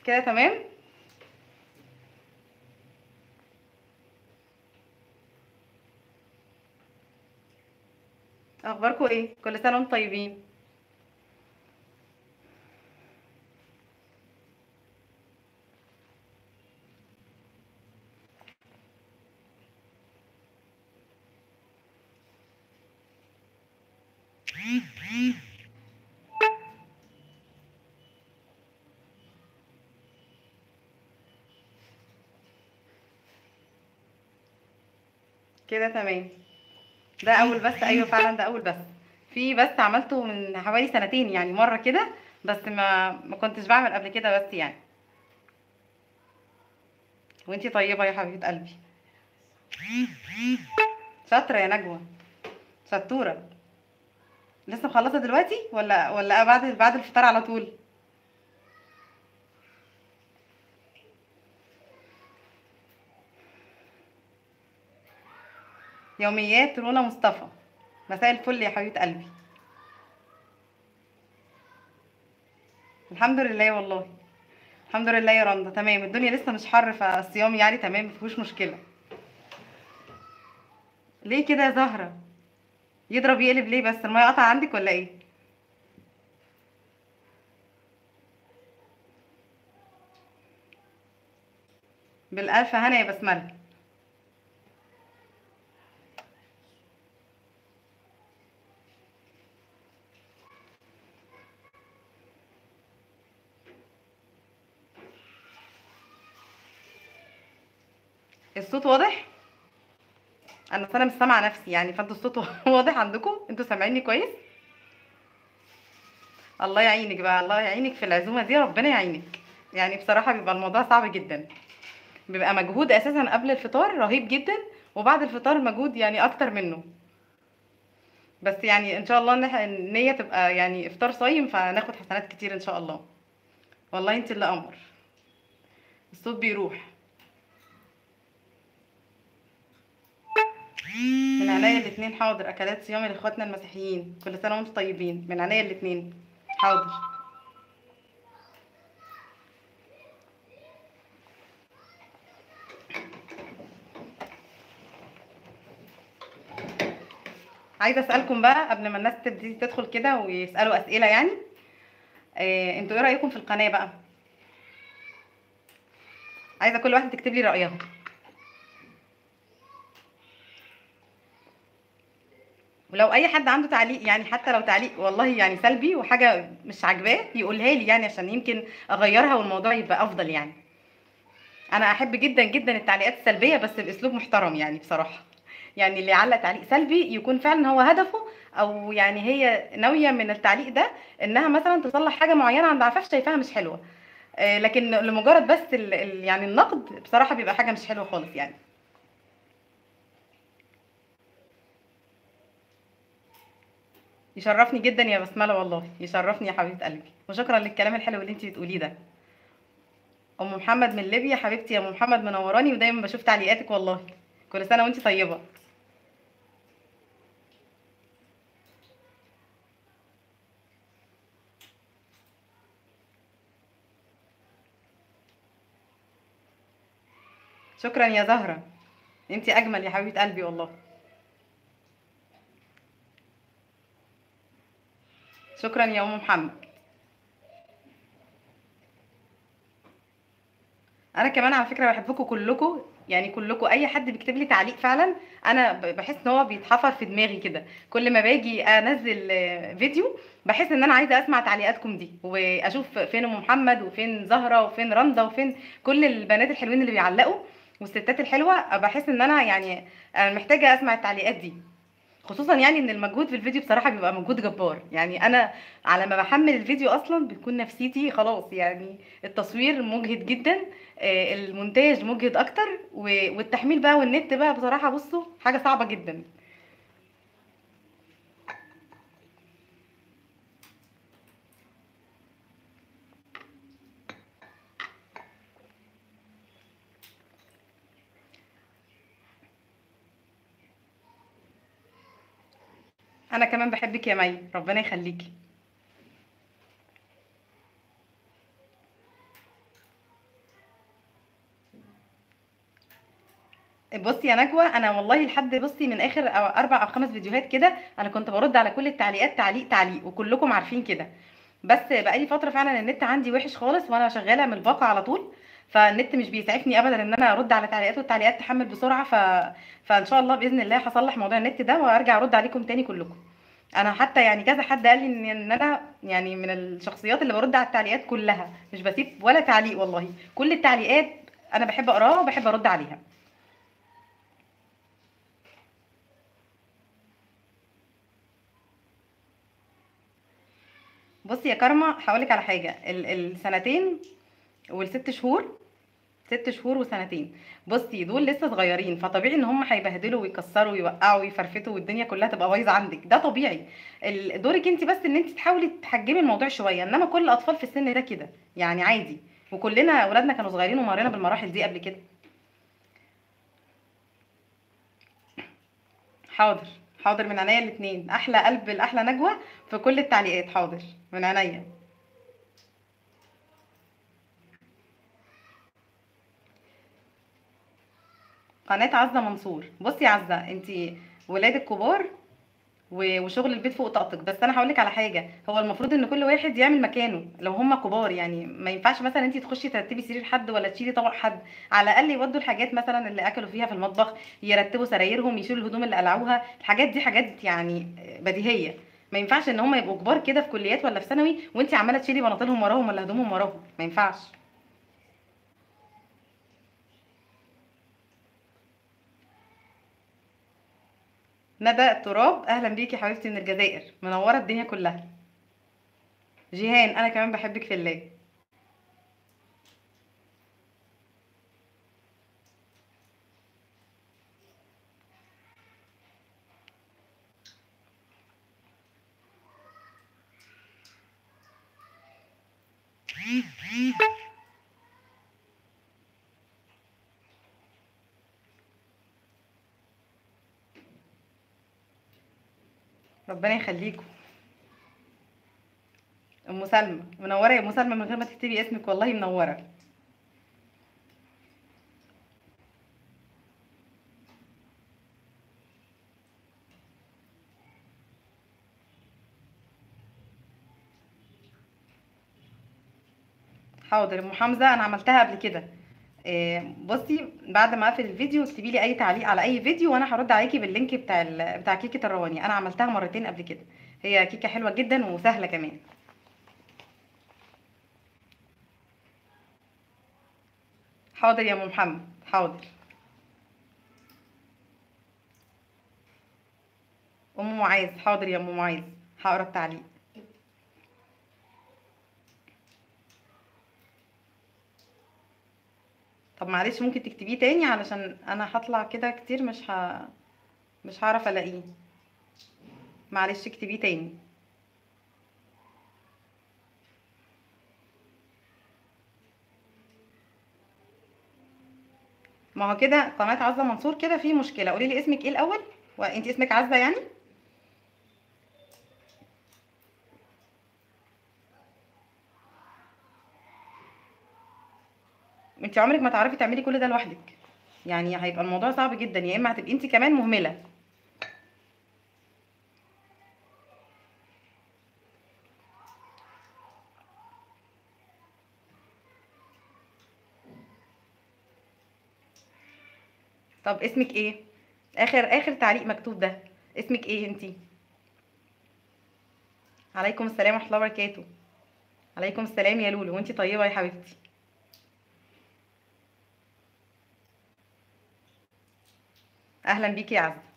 كده تمام اخباركم ايه كل سنه وانتم طيبين كده تمام ده اول بث ايوه فعلا ده اول بث في بث عملته من حوالي سنتين يعني مره كده بس ما ما كنتش بعمل قبل كده بس يعني وانتي طيبه يا حبيبه قلبي شاطره يا نجوى شطوره لسه مخلصه دلوقتي ولا ولا بعد بعد الفطار على طول يوميات رونا مصطفى مساء الفل يا حبيبه قلبي الحمد لله والله الحمد لله يا رندا تمام الدنيا لسه مش حر فالصيام يعني تمام مفيهوش مشكله ليه كده يا زهره يضرب يقلب ليه بس الميه قطع عندك ولا ايه بالالف هنا يا بسمله الصوت واضح انا أصل انا مش سامعه نفسي يعني فانتوا الصوت واضح عندكم انتوا سامعيني كويس الله يعينك بقى الله يعينك في العزومه دي ربنا يعينك يعني بصراحه بيبقى الموضوع صعب جدا بيبقى مجهود اساسا قبل الفطار رهيب جدا وبعد الفطار مجهود يعني اكتر منه بس يعني ان شاء الله ان إحنا- النيه تبقى يعني افطار صايم فناخد حسنات كتير ان شاء الله والله انت اللي امر الصوت بيروح من عينيا الاتنين حاضر اكلات صيامي لاخواتنا المسيحيين كل سنه وانتم طيبين من عينيا الاتنين حاضر عايزه اسالكم بقى قبل ما الناس تبتدي تدخل كده ويسالوا اسئله يعني آه، انتوا ايه رايكم في القناه بقى عايزه كل واحده تكتب لي رايها ولو اي حد عنده تعليق يعني حتى لو تعليق والله يعني سلبي وحاجه مش عاجباه يقولها لي يعني عشان يمكن اغيرها والموضوع يبقى افضل يعني انا احب جدا جدا التعليقات السلبيه بس باسلوب محترم يعني بصراحه يعني اللي يعلق تعليق سلبي يكون فعلا هو هدفه او يعني هي ناويه من التعليق ده انها مثلا تصلح حاجه معينه عند عفاف شايفاها مش حلوه آه، لكن لمجرد بس ال ال يعني النقد بصراحه بيبقى حاجه مش حلوه خالص يعني يشرفني جدا يا بسمله والله يشرفني يا حبيبه قلبي وشكرا للكلام الحلو اللي انت بتقوليه ده ام محمد من ليبيا حبيبتي يا ام محمد منوراني ودايما بشوف تعليقاتك والله كل سنه وانت طيبه شكرا يا زهره انت اجمل يا حبيبه قلبي والله شكرا يا ام محمد انا كمان على فكره بحبكم كلكم يعني كلكم اي حد بيكتب لي تعليق فعلا انا ب- بحس ان هو بيتحفر في دماغي كده كل ما باجي انزل آه، فيديو بحس ان انا عايزه اسمع تعليقاتكم دي واشوف فين ام محمد وفين زهره وفين رندا وفين كل البنات الحلوين اللي بيعلقوا والستات الحلوه بحس ان انا يعني أنا محتاجه اسمع التعليقات دي خصوصا يعني ان المجهود في الفيديو بصراحه بيبقى مجهود جبار يعني انا على ما بحمل الفيديو اصلا بتكون نفسيتي خلاص يعني التصوير مجهد جدا آه، المونتاج مجهد اكتر و- والتحميل بقى والنت بقى بصراحه بصوا حاجه صعبه جدا انا كمان بحبك يا مي ربنا يخليكي بصي يا نجوى انا والله لحد بصي من اخر أو اربع او خمس فيديوهات كده انا كنت برد على كل التعليقات تعليق تعليق وكلكم عارفين كده بس بقالي فتره فعلا النت عندي وحش خالص وانا شغاله من الباقه على طول فالنت مش بيسعفني ابدا ان انا ارد على تعليقات والتعليقات تحمل بسرعه ف... فان شاء الله باذن الله هصلح موضوع النت ده وارجع ارد عليكم تاني كلكم انا حتى يعني كذا حد قال لي ان إن انا يعني من الشخصيات اللي برد على التعليقات كلها مش بسيب ولا تعليق والله كل التعليقات انا بحب اقراها وبحب ارد عليها بصي يا كارما هقولك على حاجه ال- السنتين والست شهور ست شهور وسنتين بصي دول لسه صغيرين فطبيعي ان هم هيبهدلوا ويكسروا ويوقعوا ويفرفتوا والدنيا كلها تبقى بايظه عندك ده طبيعي ال- دورك انت بس ان انت تحاولي تحجمي الموضوع شويه انما كل الاطفال في السن ده كده يعني عادي وكلنا اولادنا كانوا صغيرين ومرينا بالمراحل دي قبل كده حاضر حاضر من عينيا الاتنين احلى قلب الاحلى نجوى في كل التعليقات حاضر من عينيا قناه عزه منصور بصي يا عزه انت ولادك كبار و- وشغل البيت فوق طاقتك بس انا هقول لك على حاجه هو المفروض ان كل واحد يعمل مكانه لو هم كبار يعني ما ينفعش مثلا انت تخشي ترتبي سرير حد ولا تشيلي طبق حد على الاقل يودوا الحاجات مثلا اللي اكلوا فيها في المطبخ يرتبوا سرايرهم يشيلوا الهدوم اللي قلعوها الحاجات دي حاجات يعني بديهيه ما ينفعش ان هم يبقوا كبار كده في كليات ولا في ثانوي وانت عماله تشيلي بناطيلهم وراهم ولا هدومهم وراهم ما ينفعش ندى تراب اهلا بيكي يا حبيبتي من الجزائر منوره الدنيا كلها جيهان انا كمان بحبك في الله ربنا يخليكم ام سلمى منوره يا ام سلمى من غير ما تكتبي اسمك والله منوره حاضر ام حمزه انا عملتها قبل كده إيه، بصي بعد ما اقفل الفيديو اكتبي لي اي تعليق على اي فيديو وانا هرد عليكي باللينك بتاع ال... بتاع كيكه الرواني انا عملتها مرتين قبل كده هي كيكه حلوه جدا وسهله كمان حاضر يا ام محمد حاضر ام معاذ حاضر يا ام معاذ هقرا التعليق طب معلش ممكن تكتبيه تاني علشان انا هطلع كده كتير مش ه... مش هعرف الاقيه معلش اكتبيه تاني ما هو كده قناة عزة منصور كده في مشكلة قولي لي اسمك ايه الاول وانت اسمك عزة يعني انت عمرك ما تعرفي تعملي كل ده لوحدك يعني هيبقى الموضوع صعب جدا يا اما هتبقي انت كمان مهملة طب اسمك ايه اخر اخر تعليق مكتوب ده اسمك ايه انتي عليكم السلام ورحمه الله وبركاته عليكم السلام يا لولو وانتي طيبه يا حبيبتي اهلا بيكي يا عزه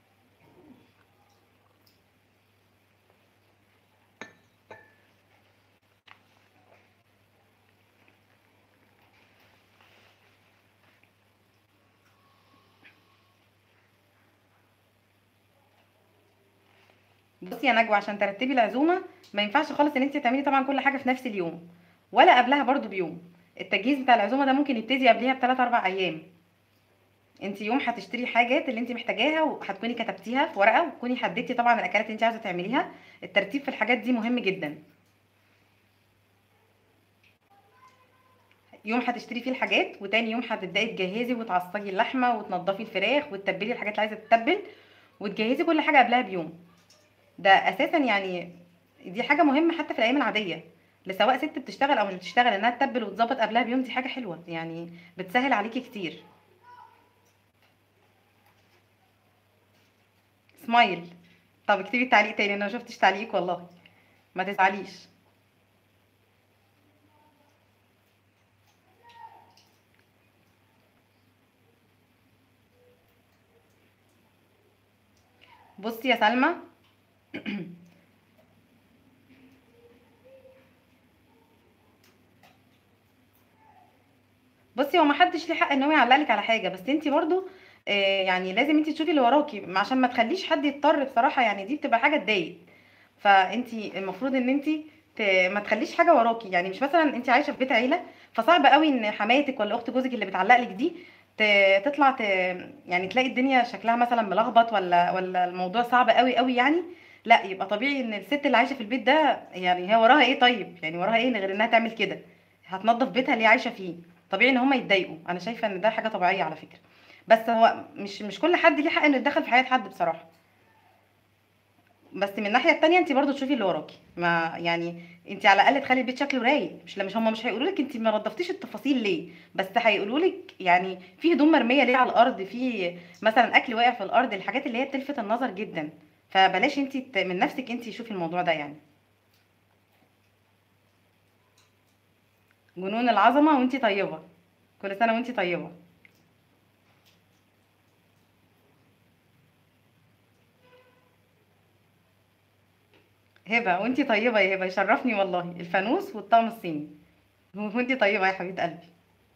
بصي يا نجوى عشان ترتبي العزومه ما ينفعش خالص ان انت تعملي طبعا كل حاجه في نفس اليوم ولا قبلها برضو بيوم التجهيز بتاع العزومه ده ممكن يبتدي قبلها بثلاث اربع ايام انت يوم هتشتري الحاجات اللي انت محتاجاها وهتكوني كتبتيها في ورقه وتكوني حددتي طبعا الاكلات اللي انت عايزه تعمليها الترتيب في الحاجات دي مهم جدا يوم هتشتري فيه الحاجات وتاني يوم هتبداي تجهزي وتعصجي اللحمه وتنضفي الفراخ وتتبلي الحاجات اللي عايزه تتبل وتجهزي كل حاجه قبلها بيوم ده اساسا يعني دي حاجه مهمه حتى في الايام العاديه لسواء ست بتشتغل او مش بتشتغل انها تتبل وتظبط قبلها بيوم دي حاجه حلوه يعني بتسهل عليكي كتير سمايل طب اكتبي التعليق تاني انا ما شفتش تعليقك والله ما تزعليش بصي يا سلمى بصي هو ما حدش ليه حق ان هو يعلق لك على حاجه بس انت برضو آه، يعني لازم انت تشوفي اللي وراكي عشان ما تخليش حد يضطر بصراحه يعني دي بتبقى حاجه تضايق فانت المفروض ان انت ت... ما تخليش حاجه وراكي يعني مش مثلا انت عايشه في بيت عيله فصعب قوي ان حماتك ولا اخت جوزك اللي بتعلق لك دي ت... تطلع ت... يعني تلاقي الدنيا شكلها مثلا ملخبط ولا ولا الموضوع صعب قوي قوي يعني لا يبقى طبيعي ان الست اللي عايشه في البيت ده يعني هي وراها ايه طيب يعني وراها ايه غير انها تعمل كده هتنظف بيتها اللي هي عايشه فيه طبيعي ان هم يتضايقوا انا شايفه ان ده حاجه طبيعيه على فكره بس هو مش مش كل حد ليه حق انه يتدخل في حياه حد بصراحه بس من الناحيه التانية انت برضو تشوفي اللي وراكي ما يعني انت على الاقل تخلي البيت شكله رايق مش مش هم مش هيقولوا لك انت ما نضفتيش التفاصيل ليه بس هيقولوا لك يعني في هدوم مرميه ليه على الارض في مثلا اكل واقع في الارض الحاجات اللي هي بتلفت النظر جدا فبلاش انت ت- من نفسك انت شوفي الموضوع ده يعني جنون العظمه وانت طيبه كل سنه وانت طيبه هبه وانت طيبه يا هبه يشرفني والله الفانوس والطقم الصيني وانت طيبه يا حبيبه قلبي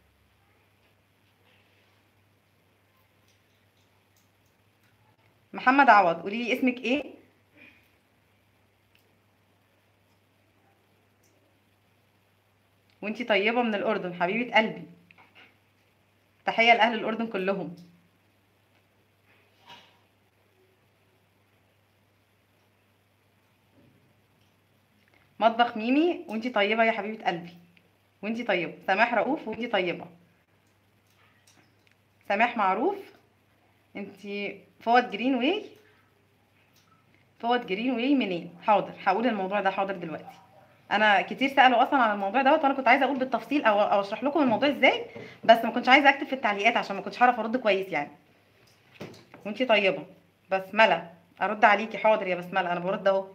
محمد عوض قولي لي اسمك ايه وانت طيبه من الاردن حبيبه قلبي تحيه لاهل الاردن كلهم مطبخ ميمي وانت طيبه يا حبيبه قلبي وانت طيبه سماح رؤوف وانت طيبه سماح معروف انت فوت جرين واي فوت جرين واي منين حاضر هقول الموضوع ده حاضر دلوقتي انا كتير سالوا اصلا عن الموضوع دوت وانا كنت عايزه اقول بالتفصيل او او اشرح لكم الموضوع ازاي بس ما كنتش عايزه اكتب في التعليقات عشان ما كنتش هعرف ارد كويس يعني وانتي طيبه بسمله ارد عليكي حاضر يا بسمله انا برد اهو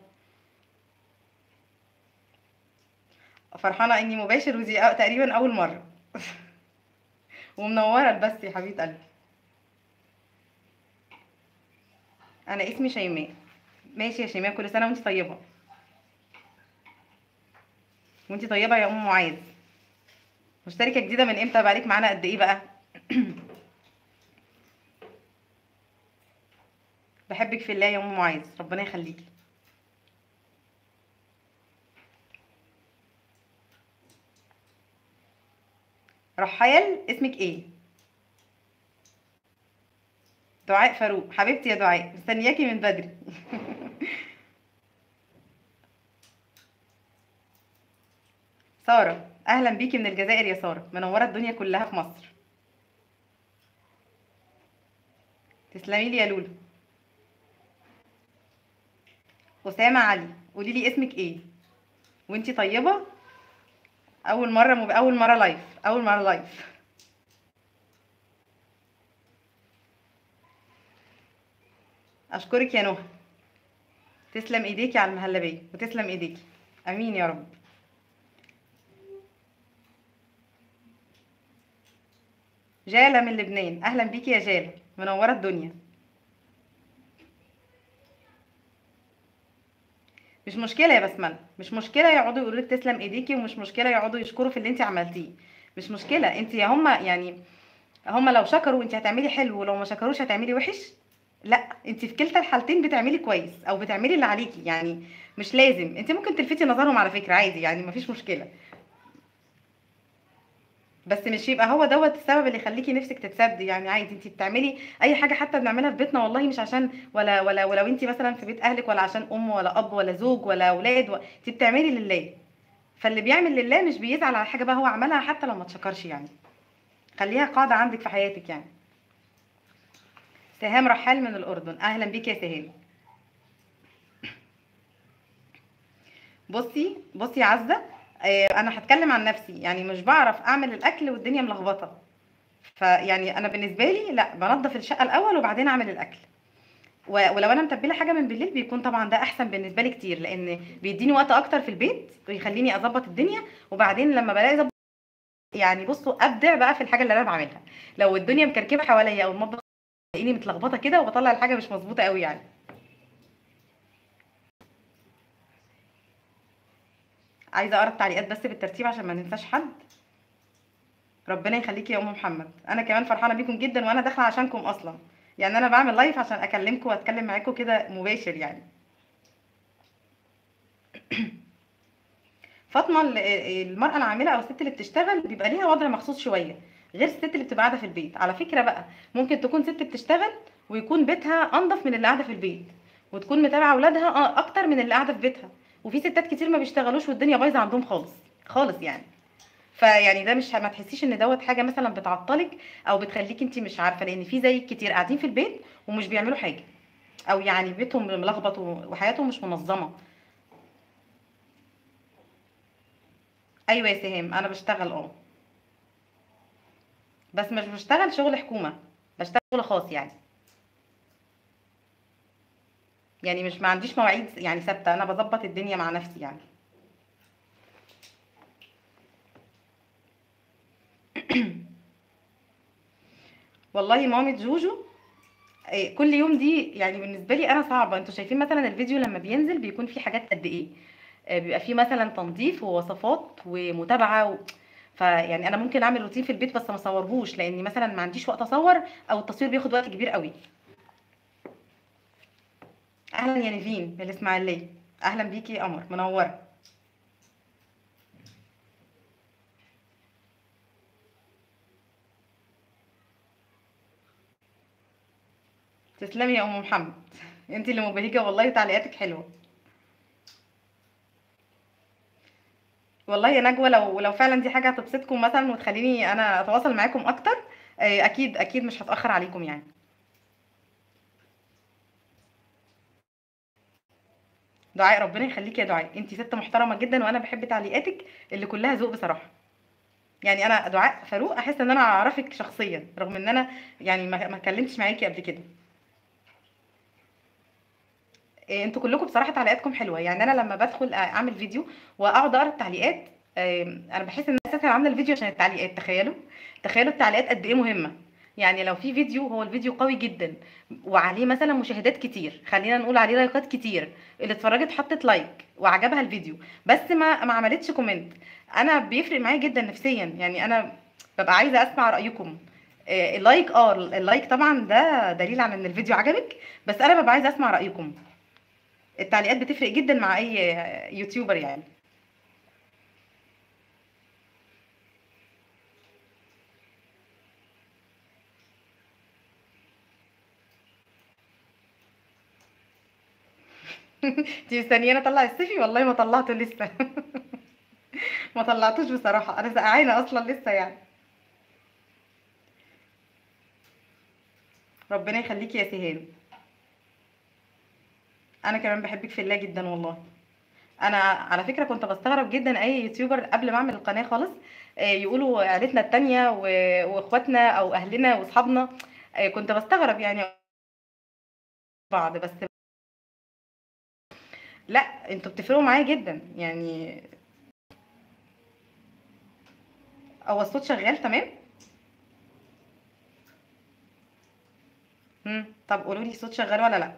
فرحانه اني مباشر ودي أ- تقريبا اول مره ومنوره البث يا حبيبه قلبي انا اسمي شيماء ماشي يا شيماء كل سنه وانتي طيبه وانتي طيبه يا ام معاذ مشتركه جديده من امتى بقالك معانا قد ايه بقى بحبك في الله يا ام معاذ ربنا يخليكي رحال اسمك ايه دعاء فاروق حبيبتي يا دعاء مستنياكي من بدري ساره اهلا بيكي من الجزائر يا ساره منوره الدنيا كلها في مصر تسلمي لي يا لولو اسامه علي قولي لي اسمك ايه وانتي طيبه اول مره مب... اول مره لايف اول مره لايف اشكرك يا نهى تسلم ايديكي على المهلبيه وتسلم ايديكي امين يا رب جاله من لبنان اهلا بيكي يا جاله منوره الدنيا مش مشكله يا بسمله مش مشكله يقعدوا يقولوا لك تسلم ايديكي ومش مشكله يقعدوا يشكروا في اللي انت عملتيه مش مشكله انت يا هما يعني هما لو شكروا انت هتعملي حلو ولو ما شكروش هتعملي وحش لا انت في كلتا الحالتين بتعملي كويس او بتعملي اللي عليكي يعني مش لازم انت ممكن تلفتي نظرهم على فكره عادي يعني مفيش مشكله بس مش يبقى هو دوت السبب اللي يخليكي نفسك تتسد يعني عادي انت بتعملي اي حاجه حتى بنعملها في بيتنا والله مش عشان ولا ولا ولو انت مثلا في بيت اهلك ولا عشان ام ولا اب ولا زوج ولا اولاد و... انت بتعملي لله فاللي بيعمل لله مش بيزعل على حاجه بقى هو عملها حتى لو ما تشكرش يعني خليها قاعده عندك في حياتك يعني سهام رحال من الاردن اهلا بيك يا سهام بصي بصي يا عزه آه، انا هتكلم عن نفسي يعني مش بعرف اعمل الاكل والدنيا ملخبطه فيعني انا بالنسبه لي لا بنضف الشقه الاول وبعدين اعمل الاكل و- ولو انا متبله حاجه من بالليل بيكون طبعا ده احسن بالنسبه لي كتير لان بيديني وقت اكتر في البيت ويخليني اظبط الدنيا وبعدين لما بلاقي ظبط يعني بصوا ابدع بقى في الحاجه اللي انا بعملها لو الدنيا مكركبه حواليا او المطبخ تلاقيني متلخبطه كده وبطلع الحاجه مش مظبوطه قوي يعني عايزه اقرا التعليقات بس بالترتيب عشان ما ننساش حد ربنا يخليكي يا ام محمد انا كمان فرحانه بيكم جدا وانا داخله عشانكم اصلا يعني انا بعمل لايف عشان اكلمكم واتكلم معاكم كده مباشر يعني فاطمه ال- المراه العامله او الست اللي بتشتغل بيبقى ليها وضع مخصوص شويه غير الست اللي بتبقى قاعده في البيت على فكره بقى ممكن تكون ست بتشتغل ويكون بيتها انضف من اللي قاعده في البيت وتكون متابعه اولادها آه، اكتر من اللي قاعده في بيتها وفي ستات كتير ما بيشتغلوش والدنيا بايظه عندهم خالص خالص يعني فيعني ده مش ما تحسيش ان دوت حاجه مثلا بتعطلك او بتخليكي انت مش عارفه لان في زي كتير قاعدين في البيت ومش بيعملوا حاجه او يعني بيتهم ملخبط و- وحياتهم مش منظمه ايوه يا سهام انا بشتغل اه بس مش بشتغل شغل حكومه بشتغل شغل خاص يعني يعني مش ما عنديش مواعيد يعني ثابته انا بظبط الدنيا مع نفسي يعني والله مامة جوجو إيه، كل يوم دي يعني بالنسبه لي انا صعبه انتوا شايفين مثلا الفيديو لما بينزل بيكون فيه حاجات قد ايه آه، بيبقى فيه مثلا تنظيف ووصفات ومتابعه و... فيعني انا ممكن اعمل روتين في البيت بس ما اصورهوش لاني مثلا ما عنديش وقت اصور او التصوير بياخد وقت كبير قوي اهلا يا نيفين من الاسماعيليه اهلا بيكي يا قمر منوره تسلمي يا ام محمد انت اللي مبهجه والله تعليقاتك حلوه والله يا نجوى لو لو فعلا دي حاجه هتبسطكم مثلا وتخليني انا اتواصل معاكم اكتر آه، اكيد اكيد مش هتاخر عليكم يعني دعاء ربنا يخليكي يا دعاء انت ست محترمه جدا وانا بحب تعليقاتك اللي كلها ذوق بصراحه يعني انا دعاء فاروق احس ان انا اعرفك شخصيا رغم ان انا يعني ما ما اتكلمتش معاكي قبل كده إيه، انتوا كلكم بصراحه تعليقاتكم حلوه يعني انا لما بدخل اعمل فيديو واقعد اقرا التعليقات آم، انا بحس ان انا اساسا عامله الفيديو عشان التعليقات تخيلوا تخيلوا التعليقات قد ايه مهمه يعني لو في فيديو هو الفيديو قوي جدا وعليه مثلا مشاهدات كتير خلينا نقول عليه لايكات كتير اللي اتفرجت حطت لايك وعجبها الفيديو بس ما ما عملتش كومنت انا بيفرق معايا جدا نفسيا يعني انا ببقى عايزه اسمع رايكم آه، اللايك اه اللايك طبعا ده دليل على ان الفيديو عجبك بس انا ببقى عايزه اسمع رايكم التعليقات بتفرق جدا مع اي يوتيوبر يعني انتي مستنياني اطلع السيفي والله ما طلعته لسه ما طلعتوش بصراحه انا سقعانه اصلا لسه يعني ربنا يخليكي يا سهام انا كمان بحبك في الله جدا والله انا على فكره كنت بستغرب جدا اي يوتيوبر قبل ما اعمل القناه خالص آه، يقولوا عيلتنا التانية و- واخواتنا او اهلنا واصحابنا آه، كنت بستغرب يعني بعض بس لا انتوا بتفرقوا معايا جدا يعني هو الصوت شغال تمام مم. طب قولوا لي الصوت شغال ولا لا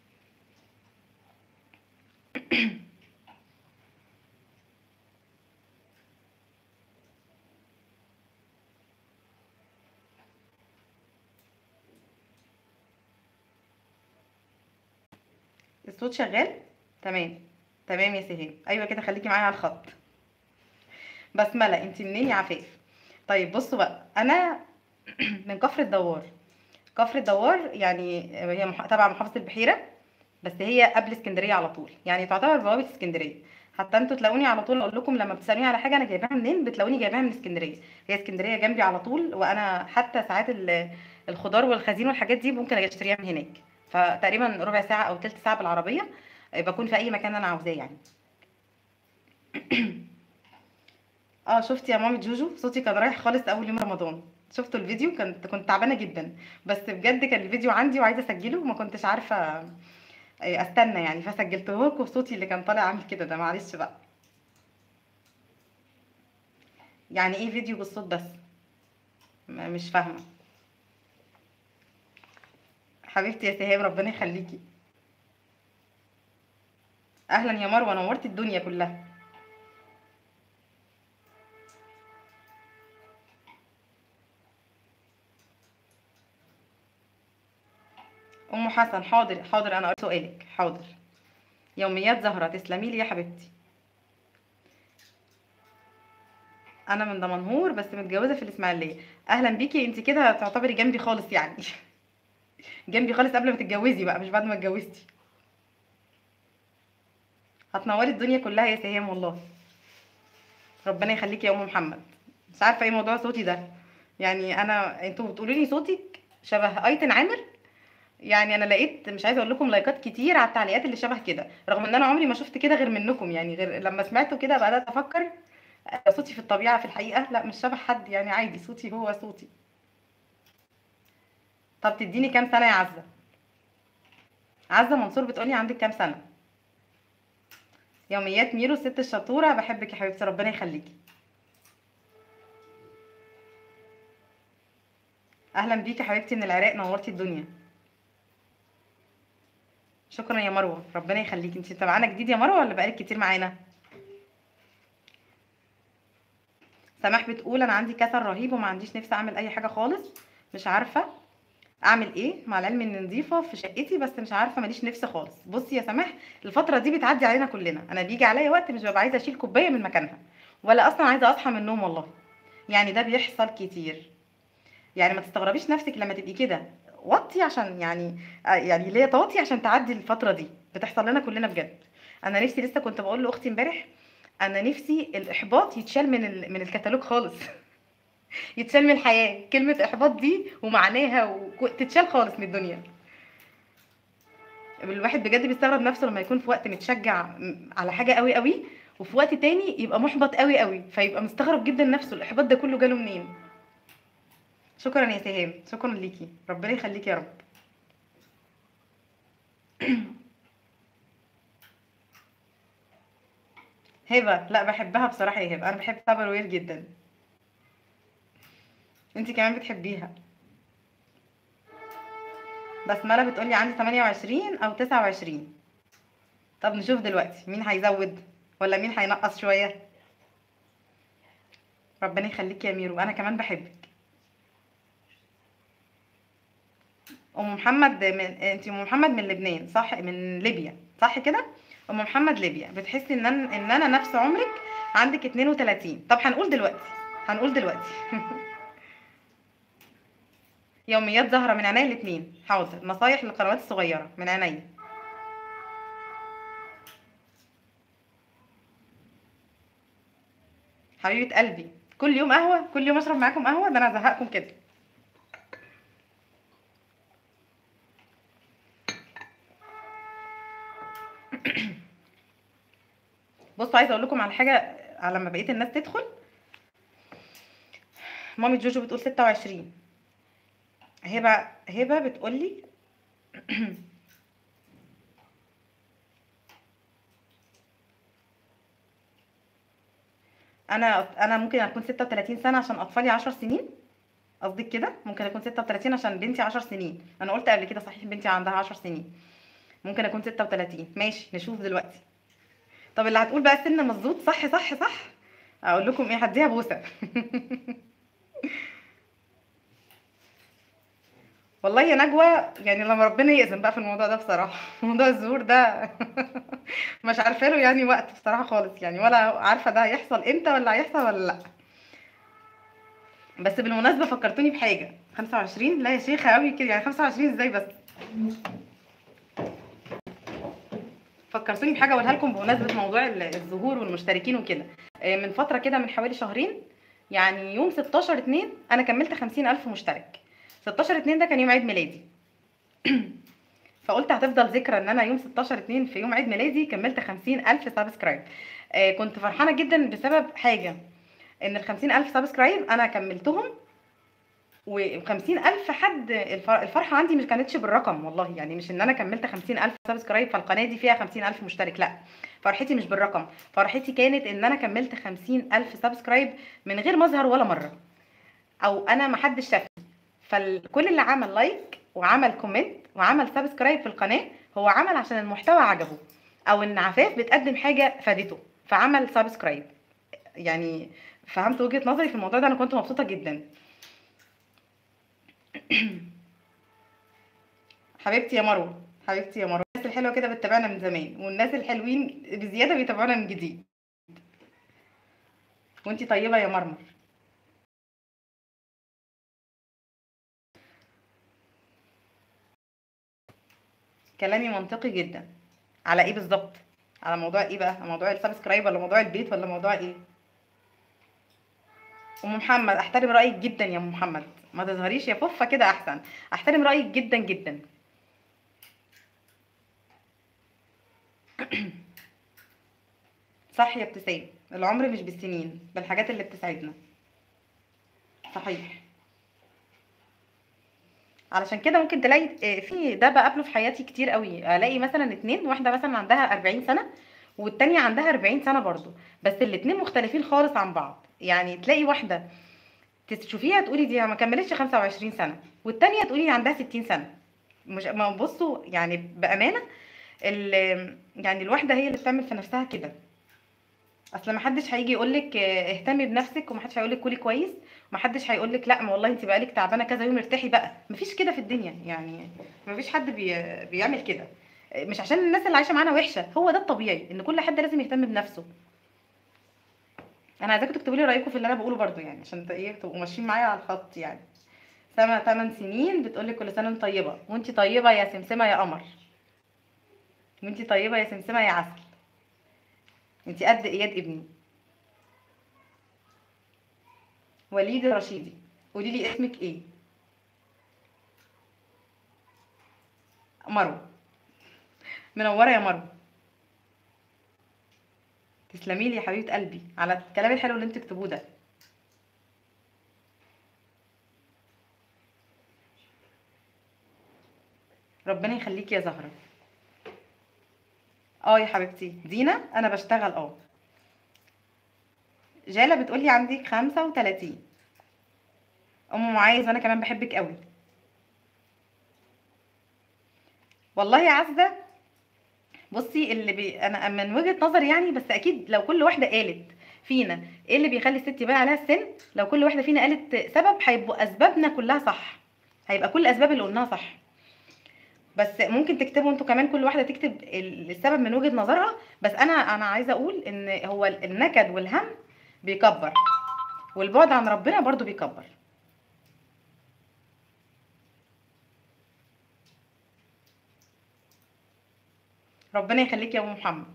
الصوت شغال تمام تمام يا سهام ايوه كده خليكي معايا على الخط بسمله انت منين يا عفاف طيب بصوا بقى انا من كفر الدوار كفر الدوار يعني هي مح- تبع محافظه البحيره بس هي قبل اسكندريه على طول يعني تعتبر بوابه اسكندريه حتى انتوا تلاقوني على طول اقول لكم لما بتسالوني على حاجه انا جايباها منين بتلاقوني جايباها من اسكندريه هي اسكندريه جنبي على طول وانا حتى ساعات ال- الخضار والخزين والحاجات دي ممكن اجي اشتريها من هناك فتقريبا ربع ساعه او تلت ساعه بالعربيه آه، بكون في اي مكان انا عاوزاه يعني اه شفتي يا مامي جوجو صوتي كان رايح خالص اول يوم رمضان شفتوا الفيديو كنت كنت تعبانه جدا بس بجد كان الفيديو عندي وعايزه اسجله وما كنتش عارفه آه، استنى يعني فسجلته لكم صوتي اللي كان طالع عامل كده ده معلش بقى يعني ايه فيديو بالصوت بس م- مش فاهمه حبيبتي يا سهام ربنا يخليكي اهلا يا مروه نورتي الدنيا كلها ام حسن حاضر حاضر انا قريت سؤالك حاضر يوميات زهره تسلمي لي يا حبيبتي انا من دمنهور بس متجوزه في الاسماعيليه اهلا بيكي انت كده تعتبري جنبي خالص يعني جنبي خالص قبل ما تتجوزي بقى مش بعد ما اتجوزتي هتنوري الدنيا كلها يا سهام والله ربنا يخليكي يا ام محمد مش عارفه ايه موضوع صوتي ده يعني انا انتوا بتقولوا لي صوتك شبه ايتن عامر يعني انا لقيت مش عايزه اقول لكم لايكات كتير على التعليقات اللي شبه كده رغم ان انا عمري ما شفت كده غير منكم يعني غير لما سمعته كده بدات افكر آه، صوتي في الطبيعه في الحقيقه لا مش شبه حد يعني عادي صوتي هو صوتي طب تديني كام سنه يا عزه عزه منصور بتقولي عندك كام سنه يوميات ميرو الست الشطوره بحبك يا حبيبتي ربنا يخليكي اهلا بيكي يا حبيبتي من العراق نورتي الدنيا شكرا يا مروه ربنا يخليكي انت متابعانا جديد يا مروه ولا بقالك كتير معانا سماح بتقول انا عندي كسل رهيب وما عنديش نفس اعمل اي حاجه خالص مش عارفه اعمل ايه مع العلم ان نظيفه في شقتي بس مش عارفه ماليش نفس خالص بصي يا سماح الفتره دي بتعدي علينا كلنا انا بيجي عليا وقت مش ببقى عايزه اشيل كوبايه من مكانها ولا اصلا عايزه اصحى من النوم والله يعني ده بيحصل كتير يعني ما تستغربيش نفسك لما تبقي كده وطي عشان يعني آه، يعني ليه توطي عشان تعدي الفتره دي بتحصل لنا كلنا بجد انا نفسي لسه كنت بقول لاختي امبارح انا نفسي الاحباط يتشال من ال... من الكتالوج خالص يتشال من الحياه كلمه احباط دي ومعناها و... تتشال خالص من الدنيا الواحد بجد بيستغرب نفسه لما يكون في وقت متشجع م- على حاجه قوي قوي وفي وقت تاني يبقى محبط قوي قوي فيبقى مستغرب جدا نفسه الاحباط ده كله جاله منين شكرا يا سهام شكرا ليكي ربنا يخليكي يا رب هبه لا بحبها بصراحه يا هبه انا بحب تابر وير جدا انت كمان بتحبيها بسمله بتقولي عندي 28 او 29 طب نشوف دلوقتي مين هيزود ولا مين هينقص شويه ربنا يخليكي يا ميرو انا كمان بحبك ام محمد من انت ام محمد من لبنان صح من ليبيا صح كده ام محمد ليبيا بتحسي ان انا ان انا نفس عمرك عندك 32 طب هنقول دلوقتي هنقول دلوقتي يوميات زهرة من عينيا الاتنين حاضر نصايح للقنوات الصغيرة من عينيا حبيبة قلبي كل يوم قهوة كل يوم اشرب معاكم قهوة ده انا هزهقكم كده بصوا عايزه اقول لكم على حاجه على لما بقيت الناس تدخل مامي جوجو بتقول 26 هبه هبه بتقول لي انا انا ممكن اكون 36 سنه عشان اطفالي 10 سنين قصدك كده ممكن اكون 36 عشان بنتي 10 سنين انا قلت قبل كده صحيح بنتي عندها 10 سنين ممكن اكون 36 ماشي نشوف دلوقتي طب اللي هتقول بقى السن مظبوط صح صح صح اقول لكم ايه هديها بوسه والله يا نجوى يعني لما ربنا يأذن بقى في الموضوع ده بصراحه موضوع الظهور ده مش عارفه له يعني وقت بصراحه خالص يعني ولا عارفه ده هيحصل امتى ولا هيحصل ولا لا بس بالمناسبه فكرتوني بحاجه 25 لا يا شيخه قوي كده يعني 25 ازاي بس فكرتوني بحاجه اقولها لكم بمناسبه موضوع ال- الظهور والمشتركين وكده آه، من فتره كده من حوالي شهرين يعني يوم 16 2 انا كملت 50000 مشترك 16 2 ده كان يوم عيد ميلادي فقلت هتفضل ذكرى ان انا يوم 16 2 في يوم عيد ميلادي كملت 50000 سبسكرايب آه، كنت فرحانه جدا بسبب حاجه ان ال 50000 سبسكرايب انا كملتهم و50 الف حد الف- الفرحه عندي مش كانتش بالرقم والله يعني مش ان انا كملت 50 الف سبسكرايب فالقناه دي فيها 50 الف مشترك لا فرحتي مش بالرقم فرحتي كانت ان انا كملت 50 الف سبسكرايب من غير ما اظهر ولا مره او انا ما حدش شافني فكل اللي عمل لايك وعمل كومنت وعمل سبسكرايب في القناه هو عمل عشان المحتوى عجبه او ان عفاف بتقدم حاجه فادته فعمل سبسكرايب يعني فهمت وجهه نظري في الموضوع ده انا كنت مبسوطه جدا حبيبتي يا مروه حبيبتي يا مروه الناس الحلوه كده بتتابعنا من زمان والناس الحلوين بزياده بيتابعونا من جديد وانتي طيبه يا مرمر كلامي منطقي جدا على ايه بالظبط على موضوع ايه بقى موضوع السبسكرايب ولا موضوع البيت ولا موضوع ايه ام محمد احترم رايك جدا يا ام محمد ما تظهريش يا فوفه كده احسن احترم رايك جدا جدا صح يا ابتسام العمر مش بالسنين بالحاجات اللي بتسعدنا صحيح علشان كده ممكن تلاقي آه، في ده بقابله في حياتي كتير قوي الاقي مثلا اتنين واحده مثلا عندها 40 سنه والتانية عندها 40 سنه برضو بس الاتنين مختلفين خالص عن بعض يعني تلاقي واحده تشوفيها تقولي دي ما كملتش 25 سنه والتانية تقولي عندها 60 سنه مش ما بصوا يعني بامانه ال- يعني الواحده هي اللي بتعمل في نفسها كده اصل ما حدش هيجي يقول لك اهتمي بنفسك وما حدش هيقول لك كلي كويس وما حدش هيقول لك لا ما والله انت بقالك تعبانه كذا يوم ارتاحي بقى مفيش كده في الدنيا يعني مفيش حد بي بيعمل كده مش عشان الناس اللي عايشه معانا وحشه هو ده الطبيعي ان كل حد لازم يهتم بنفسه انا عايزاكم تكتبوا لي رايكم في اللي انا بقوله برضو يعني عشان ت- ايه تبقوا ماشيين معايا على الخط يعني سما 8 سنين بتقول لك كل سنه وانت طيبه وانت طيبه يا سمسمه يا قمر وانت طيبه يا سمسمه يا عسل انت قد اياد ابني وليد رشيدي قولي لي اسمك ايه مروه منوره يا مروه تسلمي لي يا حبيبه قلبي على الكلام الحلو اللي انتوا تكتبوه ده ربنا يخليكي يا زهره اه يا حبيبتي دينا انا بشتغل اه جاله بتقولي عندك خمسة وتلاتين ام معاذ وانا كمان بحبك قوي والله يا عزه بصي اللي بي... انا من وجهة نظري يعني بس اكيد لو كل واحده قالت فينا ايه اللي بيخلي الست يبان عليها السن لو كل واحده فينا قالت سبب هيبقوا اسبابنا كلها صح هيبقى كل الاسباب اللي قلناها صح بس ممكن تكتبوا انتوا كمان كل واحده تكتب ال- السبب من وجهة نظرها بس انا انا عايزه اقول ان هو النكد والهم بيكبر والبعد عن ربنا برضو بيكبر ربنا يخليك يا ام محمد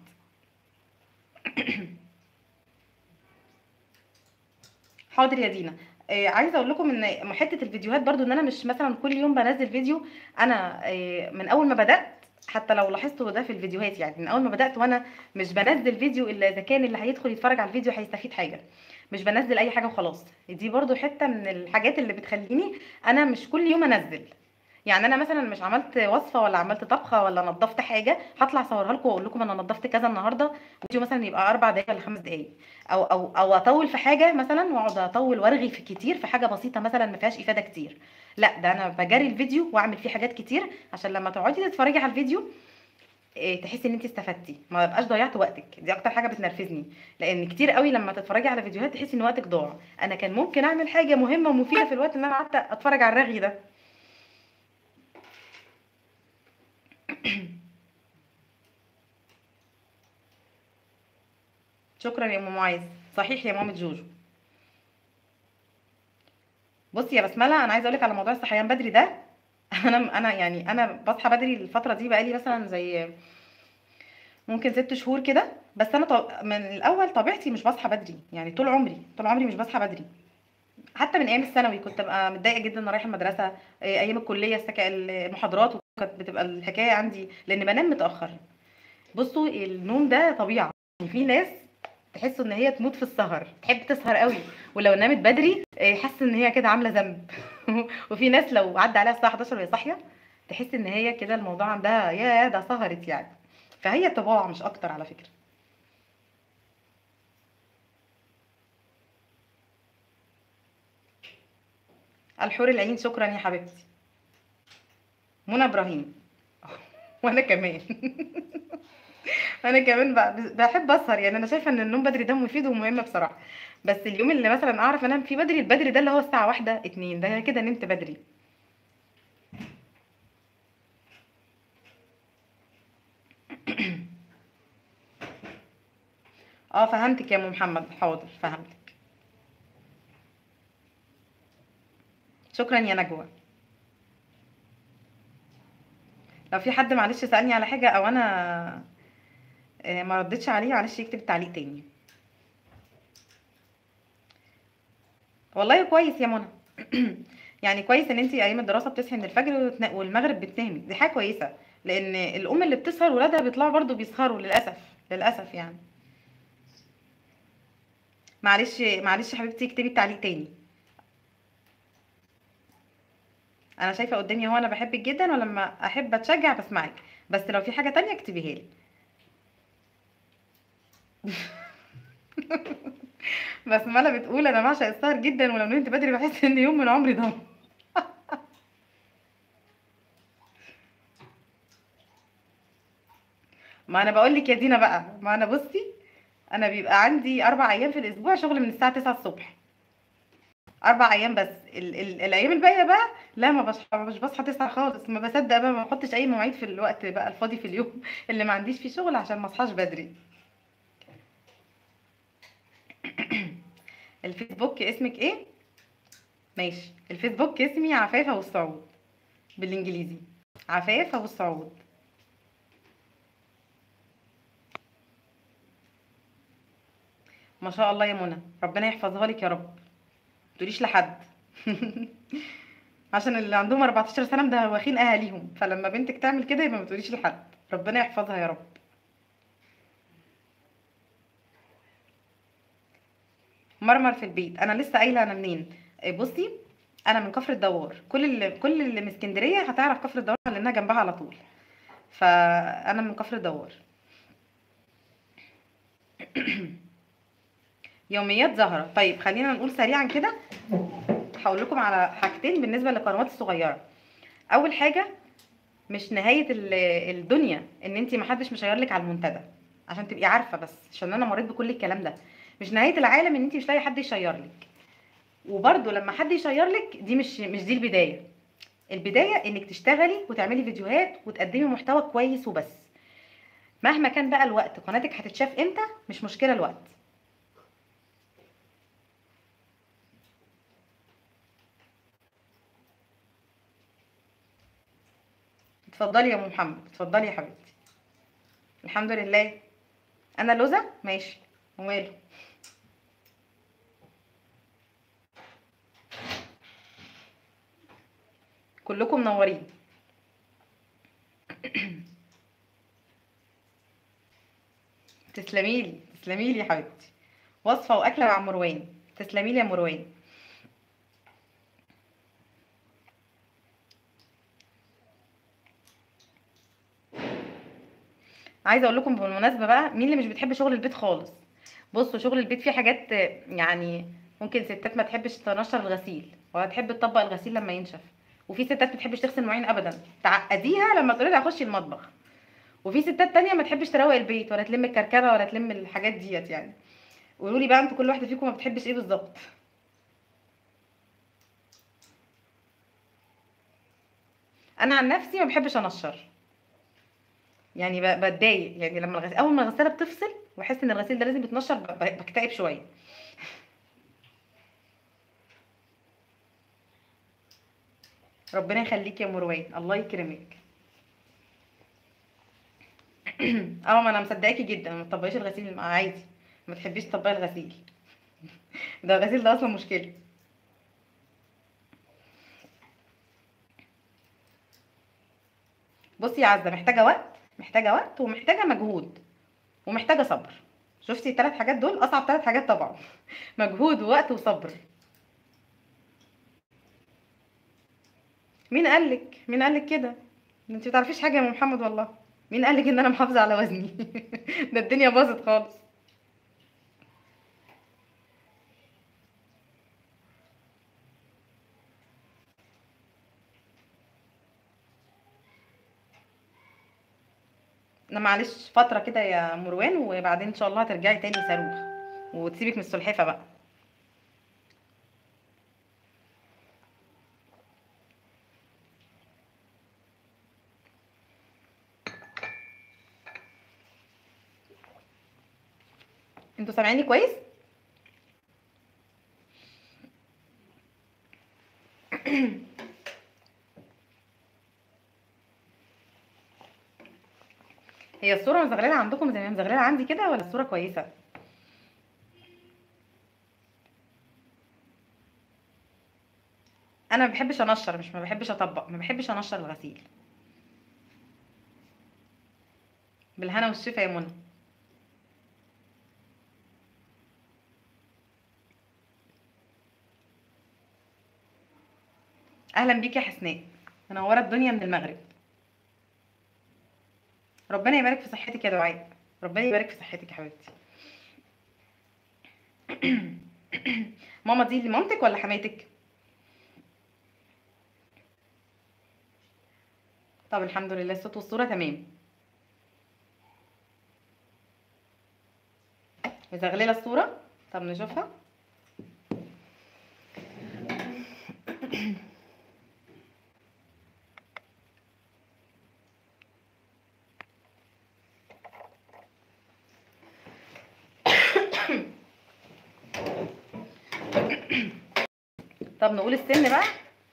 حاضر يا دينا آه عايزه اقول لكم ان حته الفيديوهات برضو ان انا مش مثلا كل يوم بنزل فيديو انا آه من اول ما بدات حتى لو لاحظتوا ده في الفيديوهات يعني من اول ما بدات وانا مش بنزل فيديو الا اذا كان اللي هيدخل يتفرج على الفيديو هيستفيد حاجه مش بنزل اي حاجه وخلاص دي برضو حته من الحاجات اللي بتخليني انا مش كل يوم انزل يعني انا مثلا مش عملت وصفه ولا عملت طبخه ولا نظفت حاجه هطلع اصورها لكم واقول لكم انا نظفت كذا النهارده فيديو مثلا يبقى اربع دقايق ولا خمس دقايق او او او اطول في حاجه مثلا واقعد اطول وارغي في كتير في حاجه بسيطه مثلا ما فيهاش افاده كتير لا ده انا بجري الفيديو واعمل فيه حاجات كتير عشان لما تقعدي تتفرجي على الفيديو إيه، تحسي ان انت استفدتي ما بقاش ضيعت وقتك دي اكتر حاجه بتنرفزني لان كتير قوي لما تتفرجي على فيديوهات تحسي ان وقتك ضاع انا كان ممكن اعمل حاجه مهمه ومفيده في الوقت اللي انا قعدت اتفرج على الرغي ده شكرا يا ام معاذ صحيح يا مامة جوجو بصي يا بسمله انا عايزه اقول لك على موضوع الصحيان بدري ده انا انا يعني انا بصحى بدري الفتره دي بقالي مثلا زي ممكن ست شهور كده بس انا طب... من الاول طبيعتي مش بصحى بدري يعني طول عمري طول عمري مش بصحى بدري حتى من ايام الثانوي كنت ابقى متضايقه جدا ان رايحه المدرسه إيه، ايام الكليه السكا المحاضرات كانت بتبقى الحكايه عندي لان بنام متاخر بصوا النوم ده طبيعه يعني في ناس تحسوا ان هي تموت في السهر تحب تسهر قوي ولو نامت بدري إيه، حاسه ان هي كده عامله ذنب وفي ناس لو عدى عليها الساعه 11 وهي صاحيه تحس ان هي كده الموضوع عندها يا ده سهرت يعني فهي طباع مش اكتر على فكره الحور العين شكرا يا حبيبتي منى ابراهيم وانا كمان انا كمان ب- بحب اسهر يعني انا شايفه ان النوم بدري ده مفيد ومهم بصراحه بس اليوم اللي مثلا اعرف انام فيه بدري البدري ده اللي هو الساعه واحدة اتنين ده كده نمت بدري اه فهمتك يا ام محمد حاضر فهمتك شكرا يا نجوى لو في حد معلش سألني على حاجة او انا آه، ما ردتش عليه معلش يكتب التعليق تاني والله كويس يا منى يعني كويس ان انت ايام الدراسة بتصحي من الفجر وتنا- والمغرب بتنامي دي حاجة كويسة لان الام اللي بتسهر ولادها بيطلعوا برضو بيسهروا للاسف للاسف يعني معلش معلش يا حبيبتي اكتبي التعليق تاني انا شايفه قدامي هو انا بحبك جدا ولما احب اتشجع بسمعك بس لو في حاجه تانية اكتبيها لي بسمله بتقول انا بعشق السهر جدا ولو نمت بدري بحس ان يوم من عمري ضاع ما انا بقول لك يا دينا بقى ما انا بصي انا بيبقى عندي اربع ايام في الاسبوع شغل من الساعه 9 الصبح اربع ايام بس ال ال الايام الباقيه بقى لا ما بصحى مش بصحى 9 خالص ما بصدق بقى ما بحطش اي مواعيد في الوقت بقى الفاضي في اليوم اللي ما عنديش فيه شغل عشان ما اصحاش بدري الفيسبوك اسمك ايه ماشي الفيسبوك اسمي عفافة والصعود بالانجليزي عفافة والصعود ما شاء الله يا منى ربنا يحفظها لك يا رب تقوليش لحد عشان اللي عندهم 14 سنة ده واخين اهاليهم فلما بنتك تعمل كده يبقى ما تقوليش لحد ربنا يحفظها يا رب مرمر في البيت انا لسه قايله انا منين إيه بصي انا من كفر الدوار كل اللي كل اللي من اسكندريه هتعرف كفر الدوار لانها جنبها على طول فانا من كفر الدوار يوميات زهره طيب خلينا نقول سريعا كده هقول لكم على حاجتين بالنسبه للقنوات الصغيره اول حاجه مش نهايه ال- الدنيا ان انت محدش مشير لك على المنتدى عشان تبقي عارفه بس عشان انا مريت بكل الكلام ده مش نهايه العالم ان انت مش لاقي حد يشير لك وبرده لما حد يشير لك دي مش مش دي البدايه البدايه انك تشتغلي وتعملي فيديوهات وتقدمي محتوى كويس وبس مهما كان بقى الوقت قناتك هتتشاف امتى مش مشكله الوقت اتفضلي يا ام محمد اتفضلي يا حبيبتي الحمد لله انا لوزة ماشي وماله كلكم منورين تسلميلي تسلميلي يا حبيبتي وصفة واكلة مع مروان تسلميلي يا مروان عايزه اقول لكم بالمناسبه بقى مين اللي مش بتحب شغل البيت خالص بصوا شغل البيت فيه حاجات آه، يعني ممكن ستات ما تحبش تنشر الغسيل ولا تحب تطبق الغسيل لما ينشف وفي ستات ما تحبش تغسل مواعين ابدا تعقديها لما تقولي لها خشي المطبخ وفي ستات تانية ما تحبش تروق البيت ولا تلم الكركبه ولا تلم الحاجات ديت يعني قولوا لي بقى انتوا كل واحده فيكم ما بتحبش ايه بالظبط انا عن نفسي ما بحبش انشر يعني ب- بتضايق يعني لما الغسيل اول ما الغساله بتفصل واحس ان الغسيل ده لازم يتنشر ب- ب- بكتئب شويه ربنا يخليك يا مروان الله يكرمك اه ما انا مصدقاكي جدا ما تطبقيش الغسيل عادي ما تحبيش تطبقي الغسيل ده الغسيل ده اصلا مشكله بصي يا عزه محتاجه وقت محتاجه وقت ومحتاجه مجهود ومحتاجه صبر شفتي الثلاث حاجات دول اصعب ثلاث حاجات طبعا مجهود ووقت وصبر مين قالك مين قالك كده انت ما تعرفيش حاجه يا ام محمد والله مين قالك ان انا محافظه على وزني ده الدنيا باظت خالص انا معلش فتره كده يا مروان وبعدين ان شاء الله هترجعي تاني صاروخ وتسيبك من السلحفه بقى انتوا سامعيني كويس هي الصوره مزغلله عندكم زي ما هي مزغلله عندي كده ولا الصوره كويسه انا ما بحبش انشر مش ما بحبش اطبق ما بحبش انشر الغسيل بالهنا والشفا يا منى اهلا بيك يا حسناء منوره الدنيا من المغرب ربنا يبارك في صحتك يا دعاء ربنا يبارك في صحتك يا حبيبتي ماما دي اللي مامتك ولا حماتك طب الحمد لله الصوت والصوره تمام مزغلله الصوره طب نشوفها طب نقول السن بقى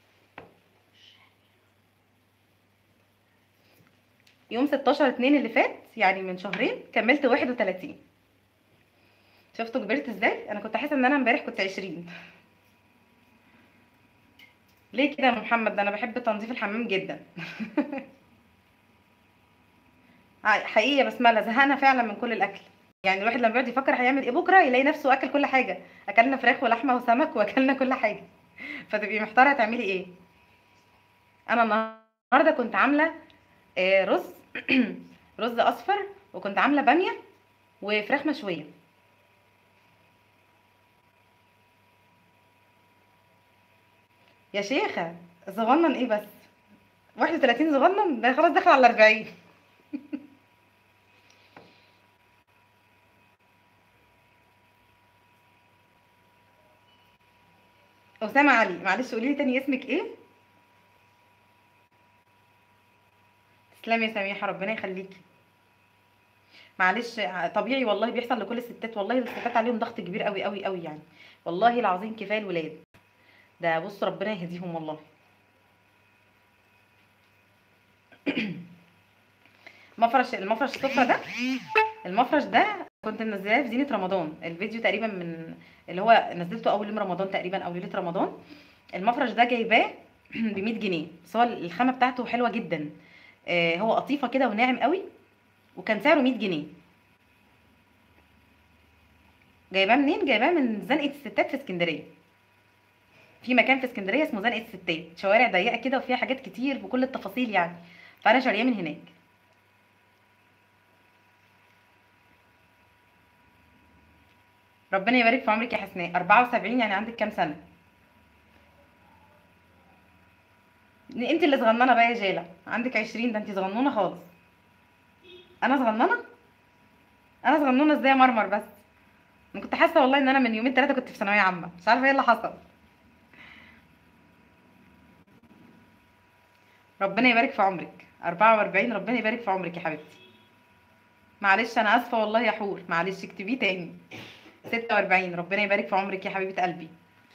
يوم 16 2 اللي فات يعني من شهرين كملت 31 شفتوا كبرت ازاي انا كنت حاسه ان انا امبارح كنت 20 ليه كده يا أم محمد ده انا بحب تنظيف الحمام جدا حقيقي يا بسمله زهقنا فعلا من كل الاكل يعني الواحد لما بيقعد يفكر هيعمل ايه بكره يلاقي نفسه اكل كل حاجه اكلنا فراخ ولحمه وسمك واكلنا كل حاجه فتبقي محتاره تعملي ايه انا النهارده كنت عامله آه، رز رز اصفر وكنت عامله باميه وفراخ مشويه يا شيخه صغنن ايه بس 31 صغنن ده خلاص داخل على 40 اسامه علي معلش قولي لي تاني اسمك ايه تسلمي يا سميحه ربنا يخليكي معلش طبيعي والله بيحصل لكل الستات والله الستات عليهم ضغط كبير قوي قوي قوي يعني والله العظيم كفايه الولاد ده بص ربنا يهديهم والله مفرش المفرش السفرة ده المفرش ده كنت منزلاه في زينة رمضان الفيديو تقريبا من اللي هو نزلته اول يوم رمضان تقريبا او ليله رمضان المفرش ده جايباه ب 100 جنيه بس هو الخامه بتاعته حلوه جدا آه، هو قطيفه كده وناعم قوي وكان سعره 100 جنيه جايباه منين جايباه من زنقه الستات في اسكندريه في مكان في اسكندريه اسمه زنقه الستات شوارع ضيقه كده وفيها حاجات كتير بكل التفاصيل يعني فانا شارياه من هناك ربنا يبارك في عمرك يا حسناء 74 يعني عندك كام سنه انت اللي صغننه بقى يا جاله عندك 20 ده انت صغنونه خالص انا صغننه انا صغنونه ازاي يا مرمر بس انا كنت حاسه والله ان انا من يومين ثلاثه كنت في ثانويه عامه مش عارفه ايه اللي حصل ربنا يبارك في عمرك 44 ربنا يبارك في عمرك يا حبيبتي معلش انا اسفه والله يا حور معلش اكتبيه تاني 46 ربنا يبارك في عمرك يا حبيبه قلبي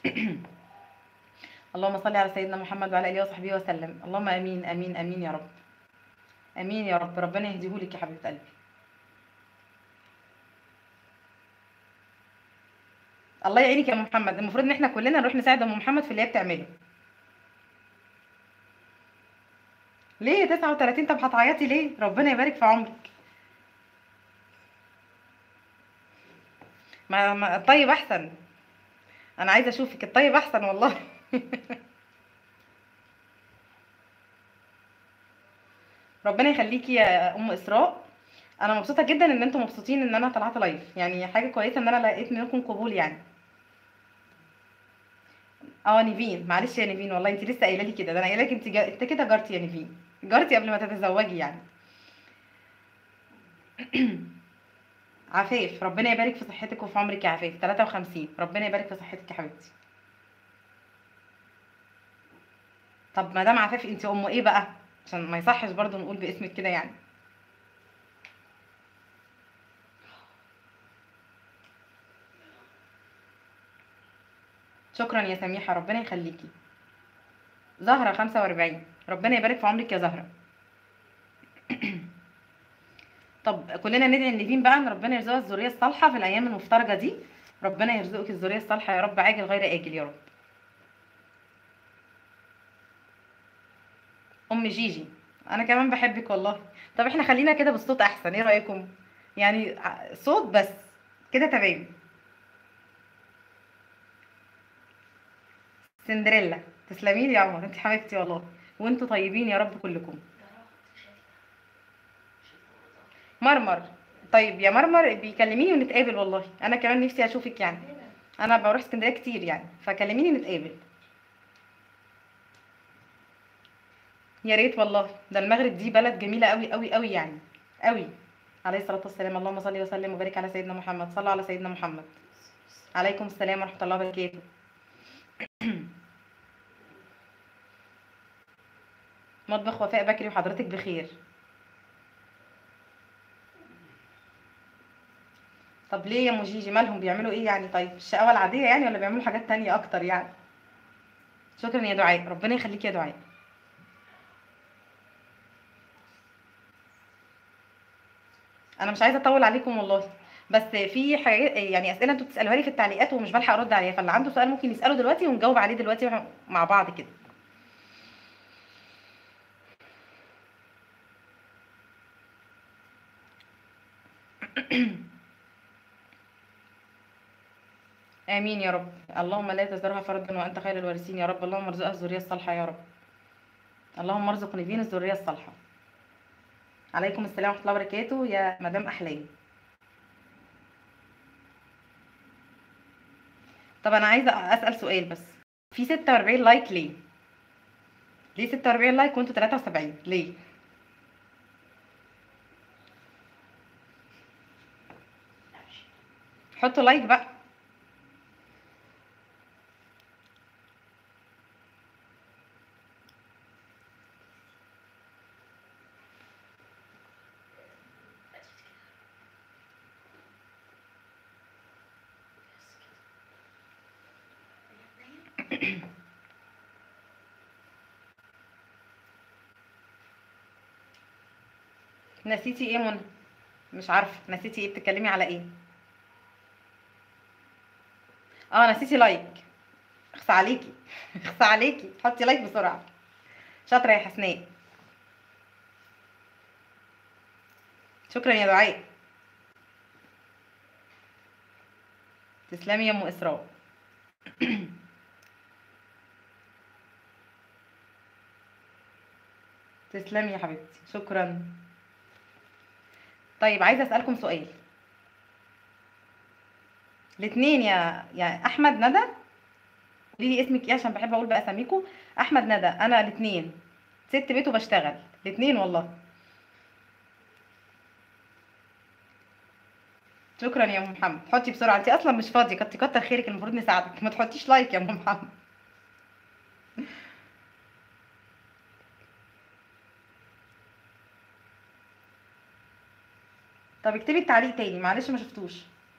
اللهم صل على سيدنا محمد وعلى اله وصحبه وسلم اللهم امين امين امين يا رب امين يا رب ربنا يهديهولك يا حبيبه قلبي الله يعينك يا ام محمد المفروض ان احنا كلنا نروح نساعد ام محمد في اللي هي بتعمله ليه 39 طب هتعيطي ليه ربنا يبارك في عمرك ما, ما الطيب احسن انا عايزه اشوفك الطيب احسن والله ربنا يخليكي يا ام اسراء انا مبسوطه جدا ان انتم مبسوطين ان انا طلعت لايف يعني حاجه كويسه ان انا لقيت منكم قبول يعني اه نيفين معلش يا نيفين والله انت لسه قايله لي كده ده انا قايله لك انت جا... انت كده جارتي يا نيفين جارتي قبل ما تتزوجي يعني عفاف ربنا يبارك في صحتك وفي عمرك يا عفاف 53 ربنا يبارك في صحتك يا حبيبتي طب مدام عفاف انت ام ايه بقى عشان ما يصحش برضو نقول باسمك كده يعني شكرا يا سميحه ربنا يخليكي زهره 45 ربنا يبارك في عمرك يا زهره طب كلنا ندعي النبيين بقى ان ربنا يرزقها الذريه الصالحه في الايام المفترجه دي ربنا يرزقك الذريه الصالحه يا رب عاجل غير اجل يا رب ام جيجي انا كمان بحبك والله طب احنا خلينا كده بالصوت احسن ايه رايكم يعني ع- صوت بس كده تمام سندريلا تسلمي لي يا عمر انت حبيبتي والله وانتوا طيبين يا رب كلكم مرمر طيب يا مرمر بيكلميني ونتقابل والله انا كمان نفسي اشوفك يعني انا بروح اسكندريه كتير يعني فكلميني نتقابل يا ريت والله ده المغرب دي بلد جميله قوي قوي قوي يعني قوي عليه الصلاه والسلام اللهم صل وسلم وبارك على سيدنا محمد صلوا على سيدنا محمد عليكم السلام ورحمه الله وبركاته مطبخ وفاء بكري وحضرتك بخير طب ليه يا مجيجي مالهم بيعملوا ايه يعني طيب الشقاوة العادية يعني ولا بيعملوا حاجات تانية اكتر يعني شكرا يا دعاء ربنا يخليك يا دعاء انا مش عايزه اطول عليكم والله بس في حاجات يعني اسئله انتوا بتسالوها لي في التعليقات ومش بلحق ارد عليها فاللي عنده سؤال ممكن يساله دلوقتي ونجاوب عليه دلوقتي واحنا مع بعض كده امين يا رب اللهم لا تذرها فردا وانت خير الوارثين يا رب اللهم ارزقها الذريه الصالحه يا رب اللهم ارزق نيفين الذريه الصالحه عليكم السلام ورحمه الله وبركاته يا مدام احلام طب انا عايزه اسال سؤال بس في 46 لايك ليه ليه 46 لايك وانتوا 73 ليه حطوا لايك بقى نسيتي ايه منى مش عارفه نسيتي ايه بتتكلمي على ايه اه نسيتي لايك اخصى عليكي اخصى عليكي حطي لايك بسرعه شاطره يا حسناء شكرا يا دعاء تسلمي يا ام اسراء تسلمي يا حبيبتي شكرا طيب عايزه اسالكم سؤال الاثنين يا يا احمد ندى قولي لي اسمك ايه عشان بحب اقول باساميكم احمد ندى انا الاثنين ست بيت وبشتغل الاثنين والله شكرا يا ام محمد حطي بسرعه انت اصلا مش فاضيه كنت كتر خيرك المفروض نساعدك ما تحطيش لايك يا ام محمد طب اكتبي التعليق تاني معلش ما شفتوش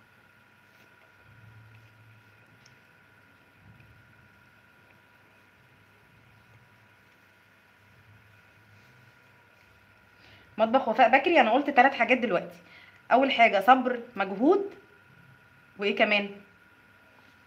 مطبخ وفاء بكري انا قلت ثلاث حاجات دلوقتي اول حاجه صبر مجهود وايه كمان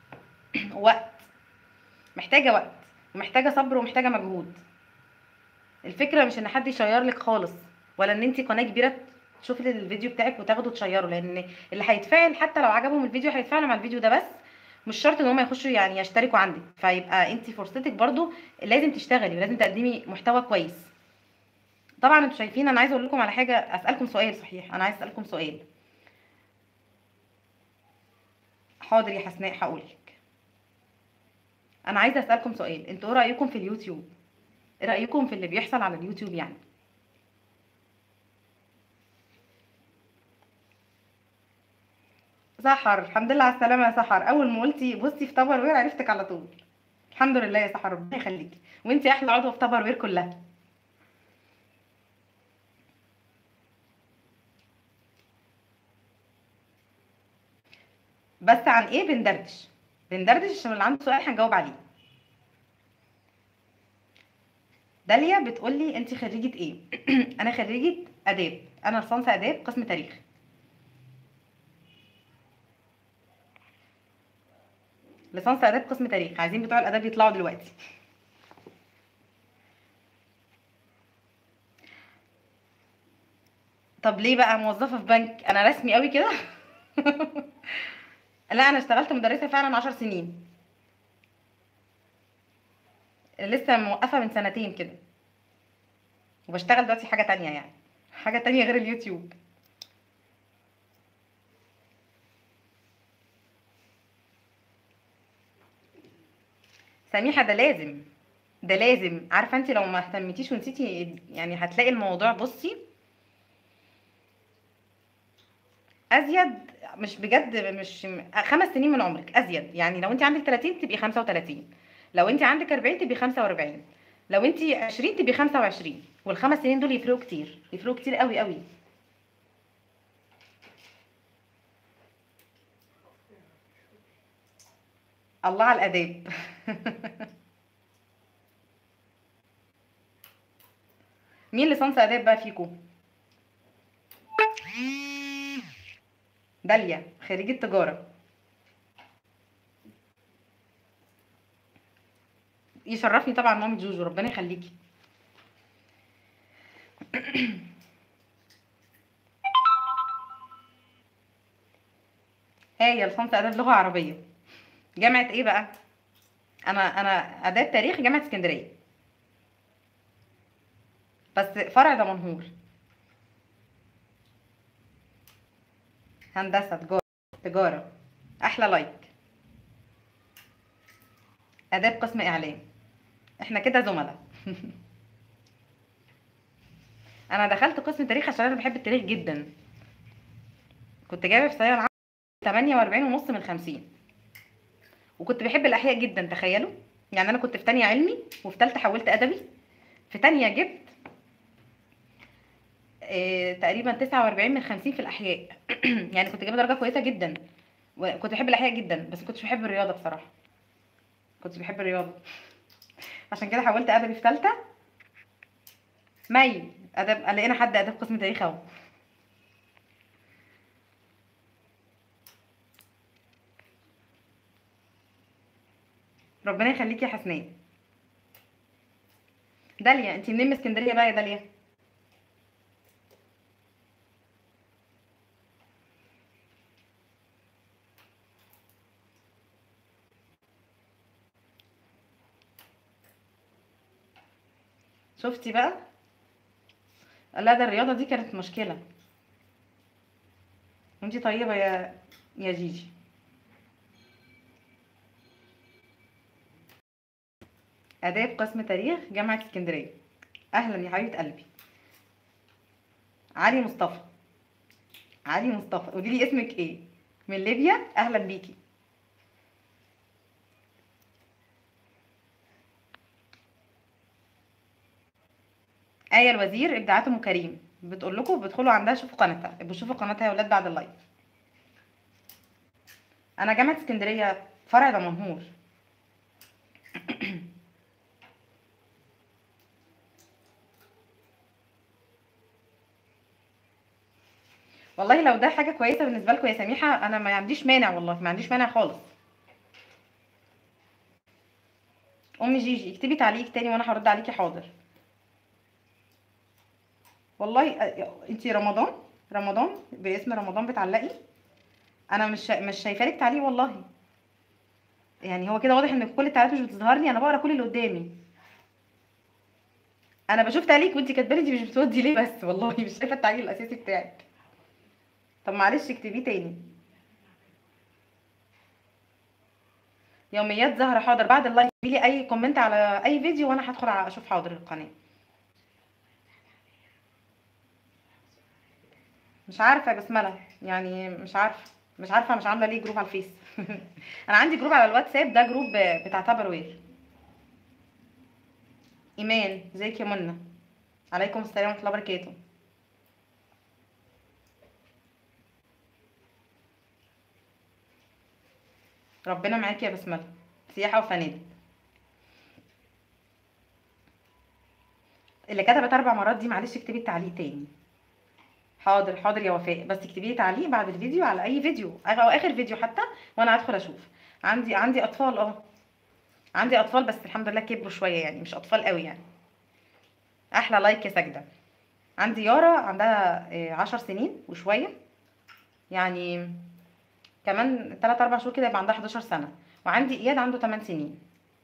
وقت محتاجه وقت ومحتاجه صبر ومحتاجه مجهود الفكره مش ان حد يشير لك خالص ولا ان انت قناه كبيره تشوف لي الفيديو بتاعك وتاخده تشيره لان اللي هيتفاعل حتى لو عجبهم الفيديو هيتفاعلوا مع الفيديو ده بس مش شرط ان هم يخشوا يعني يشتركوا عندك فيبقى انت فرصتك برضو لازم تشتغلي ولازم تقدمي محتوى كويس طبعا انتوا شايفين انا عايزه اقول لكم على حاجه اسالكم سؤال صحيح انا عايزه اسالكم سؤال حاضر يا حسناء هقولك انا عايزه اسالكم سؤال انتوا ايه رايكم في اليوتيوب ايه رايكم في اللي بيحصل على اليوتيوب يعني سحر الحمد لله على السلامه يا سحر اول ما قلتي بصي في تبر وير عرفتك على طول الحمد لله يا سحر ربنا يخليكي وانتي احلى عضوه في تبر وير كلها بس عن ايه بندردش بندردش عشان اللي عنده سؤال هنجاوب عليه داليا بتقولي انت خريجة ايه انا خريجة اداب انا لسانس اداب قسم تاريخ لسانس اداب قسم تاريخ عايزين بتوع الاداب يطلعوا دلوقتي طب ليه بقى موظفة في بنك انا رسمي قوي كده لا انا اشتغلت مدرسة فعلا عشر سنين لسه موقفة من سنتين كده وبشتغل دلوقتي حاجة تانية يعني حاجة تانية غير اليوتيوب سميحة ده لازم ده لازم عارفة انت لو ما اهتمتيش ونسيتي يعني هتلاقي الموضوع بصي ازيد مش بجد مش خمس سنين من عمرك ازيد يعني لو انت عندك 30 تبقي 35 لو انت عندك 40 تبقي 45 لو انت 20 تبقي 25 والخمس سنين دول يفرقوا كتير يفرقوا كتير قوي قوي الله على الاداب مين لسانس اداب بقى فيكم داليا خريجة تجارة يشرفني طبعا مامة جوجو ربنا يخليكي هي لسانس اداب لغة عربية جامعة ايه بقى انا انا اداب تاريخ جامعة اسكندرية بس فرع دمنهور هندسة تجارة تجارة احلى لايك اداب قسم اعلام احنا كده زملاء انا دخلت قسم تاريخ عشان انا بحب التاريخ جدا كنت جايبه في ثانويه العامه 48 ونص من 50 وكنت بحب الاحياء جدا تخيلوا يعني انا كنت في تانية علمي وفي تالتة حولت ادبي في تانية جبت آه تقريبا 49 من 50 في الاحياء يعني كنت جايبه درجه كويسه جدا وكنت بحب الاحياء جدا بس كنتش بحب الرياضه بصراحه كنتش بحب الرياضه عشان كده حولت ادبي في ثالثه مي ادب لقينا حد اداب قسم تاريخ اهو ربنا يخليكي يا حسناء داليا انتي منين من اسكندريه بقى يا داليا شفتي بقى لا ده الرياضه دي كانت مشكله انتي طيبه يا يا جيجي اداب قسم تاريخ جامعه اسكندريه اهلا يا حبيبه قلبي علي مصطفى علي مصطفى قولي لي اسمك ايه من ليبيا اهلا بيكي آية الوزير ابداعات ام كريم بتقول لكم بتدخلوا عندها شوفوا قناتها بشوفوا قناتها يا ولاد بعد اللايف انا جامعه اسكندريه فرع دمنهور والله لو ده حاجه كويسه بالنسبه لكم يا سميحه انا ما عنديش مانع والله ما عنديش مانع خالص ام جيجي اكتبي تعليق تاني وانا هرد عليكي حاضر والله انت رمضان رمضان باسم رمضان بتعلقي انا مش شا- مش شايفه لك تعليق والله يعني هو كده واضح ان كل التعليقات مش بتظهر لي انا بقرا كل اللي قدامي انا بشوف تعليق وانت كاتبه لي انت مش بتودي ليه بس والله مش شايفه التعليق الاساسي بتاعك طب معلش اكتبيه تاني يوميات زهرة حاضر بعد اللايف اكتبي لي اي كومنت على اي فيديو وانا هدخل ع- اشوف حاضر القناه مش عارفه يا بسمله يعني مش عارفه مش عارفه مش عامله ليه جروب على الفيس انا عندي جروب على الواتساب ده جروب بتاع تابروير ايمان ازيك يا منى عليكم السلام ورحمه الله وبركاته ربنا معاكي يا بسمله سياحه وفنادق اللي كتبت اربع مرات دي معلش اكتبي التعليق تاني حاضر حاضر يا وفاء بس اكتبي لي تعليق بعد الفيديو على اي فيديو او اخر فيديو حتى وانا هدخل اشوف عندي عندي اطفال اه عندي اطفال بس الحمد لله كبروا شويه يعني مش اطفال قوي يعني احلى لايك يا ساجده عندي يارا عندها آه، عشر سنين وشويه يعني كمان 3 4 شهور كده يبقى عندها 11 سنه وعندي اياد عنده 8 سنين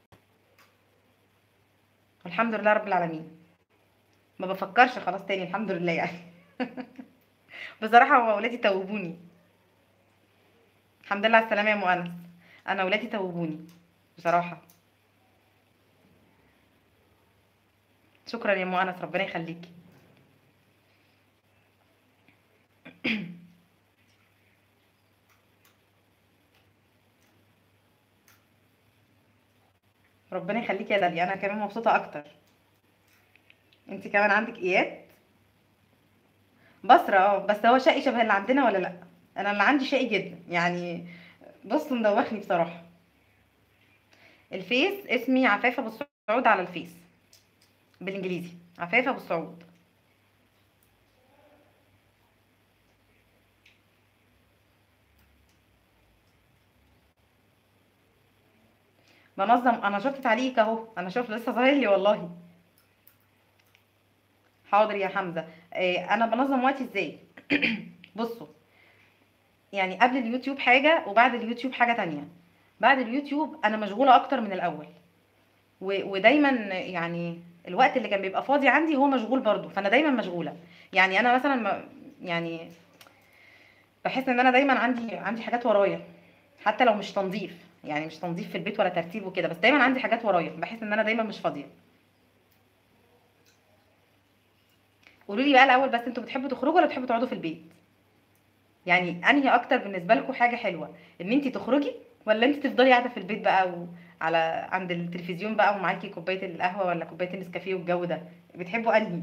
الحمد لله رب العالمين ما بفكرش خلاص تاني الحمد لله يعني بصراحه هو ولادي توبوني الحمد لله على السلامه يا ام انس انا ولادي توبوني بصراحه شكرا يا ام انس ربنا يخليكي ربنا يخليكي يا داليا انا كمان مبسوطه اكتر انت كمان عندك اياد بصرة اه بس هو شقي شبه اللي عندنا ولا لا انا اللي عندي شقي جدا يعني بص مدوخني بصراحه الفيس اسمي عفافه ابو السعود على الفيس بالانجليزي عفافه ابو السعود بنظم انا شفت تعليقك اهو انا شفت لسه ظاهر لي والله حاضر يا حمزه إيه انا بنظم وقتي ازاي بصوا يعني قبل اليوتيوب حاجه وبعد اليوتيوب حاجه تانية بعد اليوتيوب انا مشغوله اكتر من الاول و- ودايما يعني الوقت اللي كان بيبقى فاضي عندي هو مشغول برضو فانا دايما مشغوله يعني انا مثلا ما يعني بحس ان انا دايما عندي عندي حاجات ورايا حتى لو مش تنظيف يعني مش تنظيف في البيت ولا ترتيب وكده بس دايما عندي حاجات ورايا بحس ان انا دايما مش فاضيه قولوا لي بقى الاول بس انتوا بتحبوا تخرجوا ولا بتحبوا تقعدوا في البيت يعني انهي اكتر بالنسبه لكم حاجه حلوه ان انت تخرجي ولا انت تفضلي قاعده في البيت بقى وعلى عند التلفزيون بقى ومعاكي كوبايه القهوه ولا كوبايه النسكافيه والجو ده بتحبوا انهي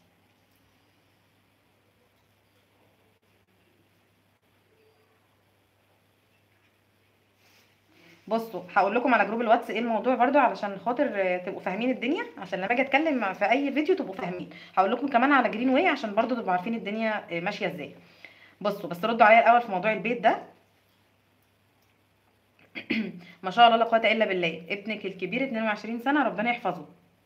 بصوا هقول لكم على جروب الواتس ايه الموضوع برضو علشان خاطر آه، تبقوا فاهمين الدنيا عشان لما اجي اتكلم في اي فيديو تبقوا فاهمين هقول لكم كمان على جرين واي عشان برضو تبقوا عارفين الدنيا آه، ماشيه ازاي بصوا بس ردوا عليا الاول في موضوع البيت ده ما شاء الله لا قوه الا بالله ابنك الكبير 22 سنه ربنا يحفظه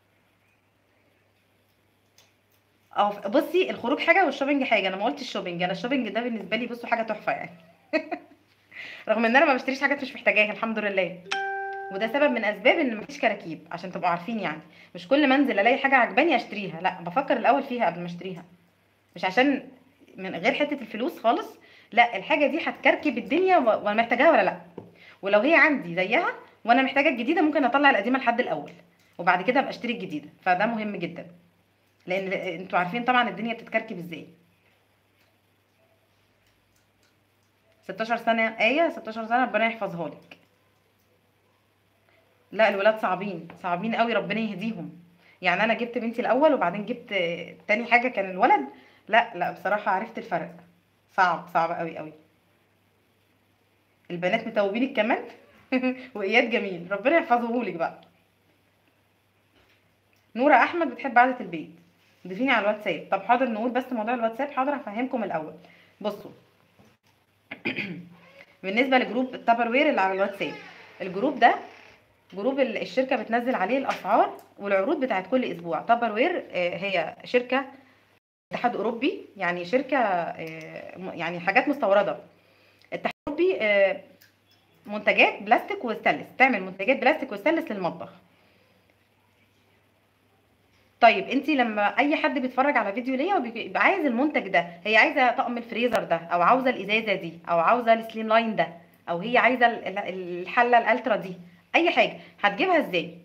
اه ف- بصي الخروج حاجه والشوبينج حاجه انا ما قلتش الشوبينج انا الشوبينج ده بالنسبه لي بصوا حاجه تحفه يعني رغم ان انا ما بشتريش حاجات مش محتاجاها الحمد لله وده سبب من اسباب ان مفيش كراكيب عشان تبقوا عارفين يعني مش كل ما انزل الاقي حاجه عجباني اشتريها لا بفكر الاول فيها قبل ما اشتريها مش عشان من غير حته الفلوس خالص لا الحاجه دي هتكركب الدنيا و- وانا محتاجاها ولا لا ولو هي عندي زيها وانا محتاجه الجديده ممكن اطلع القديمه لحد الاول وبعد كده ابقى اشتري الجديده فده مهم جدا لان انتوا عارفين طبعا الدنيا بتتكركب ازاي 16 سنه ايه 16 سنه ربنا يحفظها لك لا الولاد صعبين صعبين قوي ربنا يهديهم يعني انا جبت بنتي الاول وبعدين جبت آه، تاني حاجه كان الولد لا لا بصراحه عرفت الفرق صعب صعب قوي قوي البنات متوبينك كمان واياد جميل ربنا يحفظه لك بقى نورة احمد بتحب قعده البيت ضيفيني على الواتساب طب حاضر نقول بس موضوع الواتساب حاضر هفهمكم الاول بصوا بالنسبه لجروب التابر وير اللي على الواتساب الجروب ده جروب ال- الشركه بتنزل عليه الاسعار والعروض بتاعت كل اسبوع تابر وير آه، هي شركه اتحاد اوروبي يعني شركه آه، م- يعني حاجات مستورده الاتحاد الاوروبي آه، منتجات بلاستيك وستانلس تعمل منتجات بلاستيك وستانلس للمطبخ طيب انت لما اي حد بيتفرج على فيديو ليا وبيبقى عايز المنتج ده هي عايزه طقم الفريزر ده او عاوزه الازازه دي او عاوزه السليم لاين ده او هي عايزه ال- ال- الحله الالترا دي اي حاجه هتجيبها ازاي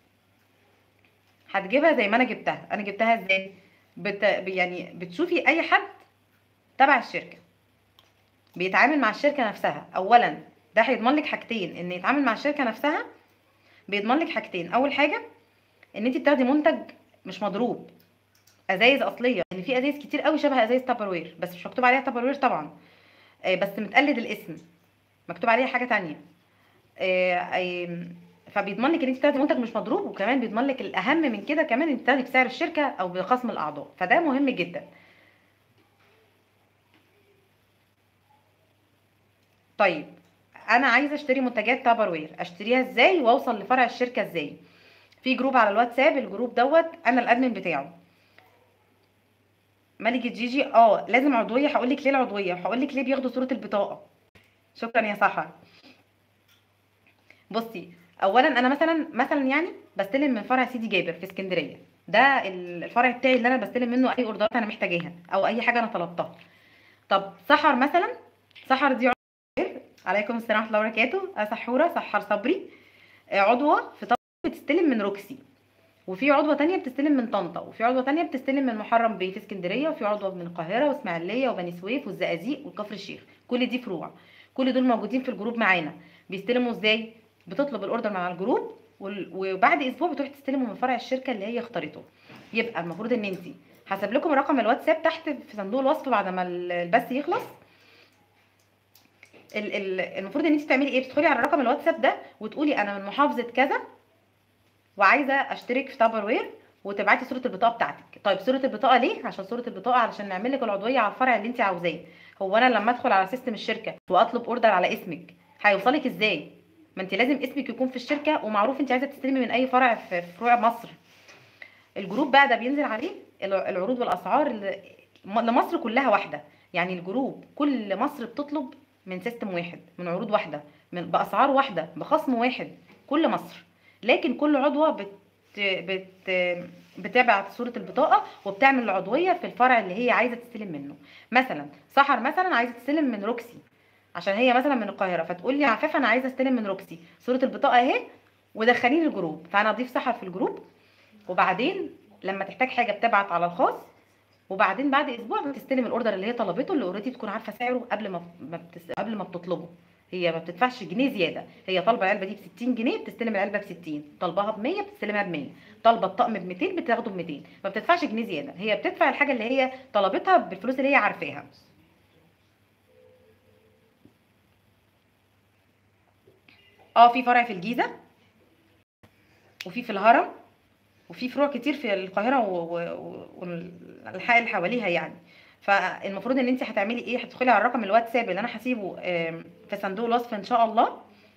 هتجيبها زي ما انا جبتها انا جبتها ازاي بت... يعني بتشوفي اي حد تبع الشركه بيتعامل مع الشركه نفسها اولا ده هيضمن لك حاجتين ان يتعامل مع الشركه نفسها بيضمن لك حاجتين اول حاجه ان انت بتاخدي منتج مش مضروب ازايز اصليه يعني في ازايز كتير قوي شبه ازايز تابروير بس مش مكتوب عليها تابروير طبعا آه، بس متقلد الاسم مكتوب عليها حاجه تانية آه، آه، فبيضمن لك ان انت تاخدي منتج مش مضروب وكمان بيضمن لك الاهم من كده كمان ان انت تاخدي بسعر الشركه او بخصم الاعضاء فده مهم جدا طيب انا عايزه اشتري منتجات تابروير اشتريها ازاي واوصل لفرع الشركه ازاي في جروب على الواتساب الجروب دوت انا الادمن بتاعه ملكة جيجي اه لازم عضويه هقول لك ليه العضويه هقول لك ليه بياخدوا صوره البطاقه شكرا يا سحر بصي اولا انا مثلا مثلا يعني بستلم من فرع سيدي جابر في اسكندريه ده ال- الفرع بتاعي اللي انا بستلم منه اي اوردرات انا محتاجاها او اي حاجه انا طلبتها طب سحر مثلا سحر دي عضوية. عليكم السلام ورحمه الله وبركاته أنا سحوره سحر صبري آه، عضوه في طب بتستلم من روكسي وفي عضوة تانية بتستلم من طنطا وفي عضوة تانية بتستلم من محرم بيه في اسكندرية وفي عضوة من القاهرة واسماعيلية وبني سويف والزقازيق وكفر الشيخ كل دي فروع كل دول موجودين في الجروب معانا بيستلموا ازاي بتطلب الاوردر مع الجروب وال- وبعد اسبوع بتروح تستلمه من فرع الشركة اللي هي اختارته يبقى المفروض ان انت هسيب لكم رقم الواتساب تحت في صندوق الوصف بعد ما ال- البث يخلص ال- ال- المفروض ان انت تعملي ايه بتدخلي على رقم الواتساب ده وتقولي انا من محافظة كذا وعايزه اشترك في تابر وير وتبعتي صوره البطاقه بتاعتك طيب صوره البطاقه ليه عشان صوره البطاقه علشان نعمل لك العضويه على الفرع اللي انت عاوزاه هو انا لما ادخل على سيستم الشركه واطلب اوردر على اسمك هيوصلك ازاي ما انت لازم اسمك يكون في الشركه ومعروف انت عايزه تستلمي من اي فرع في في فروع مصر الجروب بقى ده بينزل عليه الع- العروض والاسعار ل- م- لمصر كلها واحده يعني الجروب كل مصر بتطلب من سيستم واحد من عروض واحده من باسعار واحده بخصم واحد كل مصر لكن كل عضوه بت بت بتبعت صورة البطاقة وبتعمل العضوية في الفرع اللي هي عايزة تستلم منه مثلا سحر مثلا عايزة تستلم من روكسي عشان هي مثلا من القاهرة فتقول لي عفاف انا عايزة استلم من روكسي صورة البطاقة اهي ودخليني الجروب فانا اضيف سحر في الجروب وبعدين لما تحتاج حاجة بتبعت على الخاص وبعدين بعد اسبوع بتستلم الاوردر اللي هي طلبته اللي اوريدي تكون عارفه سعره قبل ما ما بتس... قبل ما بتطلبه هي ما بتدفعش جنيه زياده هي طالبه العلبه دي ب 60 جنيه بتستلم العلبه ب 60 طالباها ب 100 بتستلمها ب 100 طالبه الطقم ب 200 بتاخده ب 200 ما بتدفعش جنيه زياده هي بتدفع الحاجه اللي هي طلبتها بالفلوس اللي هي عارفاها اه في فرع في الجيزه وفي في الهرم وفي فروع كتير في القاهره و- و- والحي اللي حواليها يعني فالمفروض ان انت هتعملي ايه هتدخلي على الرقم الواتساب اللي انا هسيبه آم، في صندوق الوصف ان شاء الله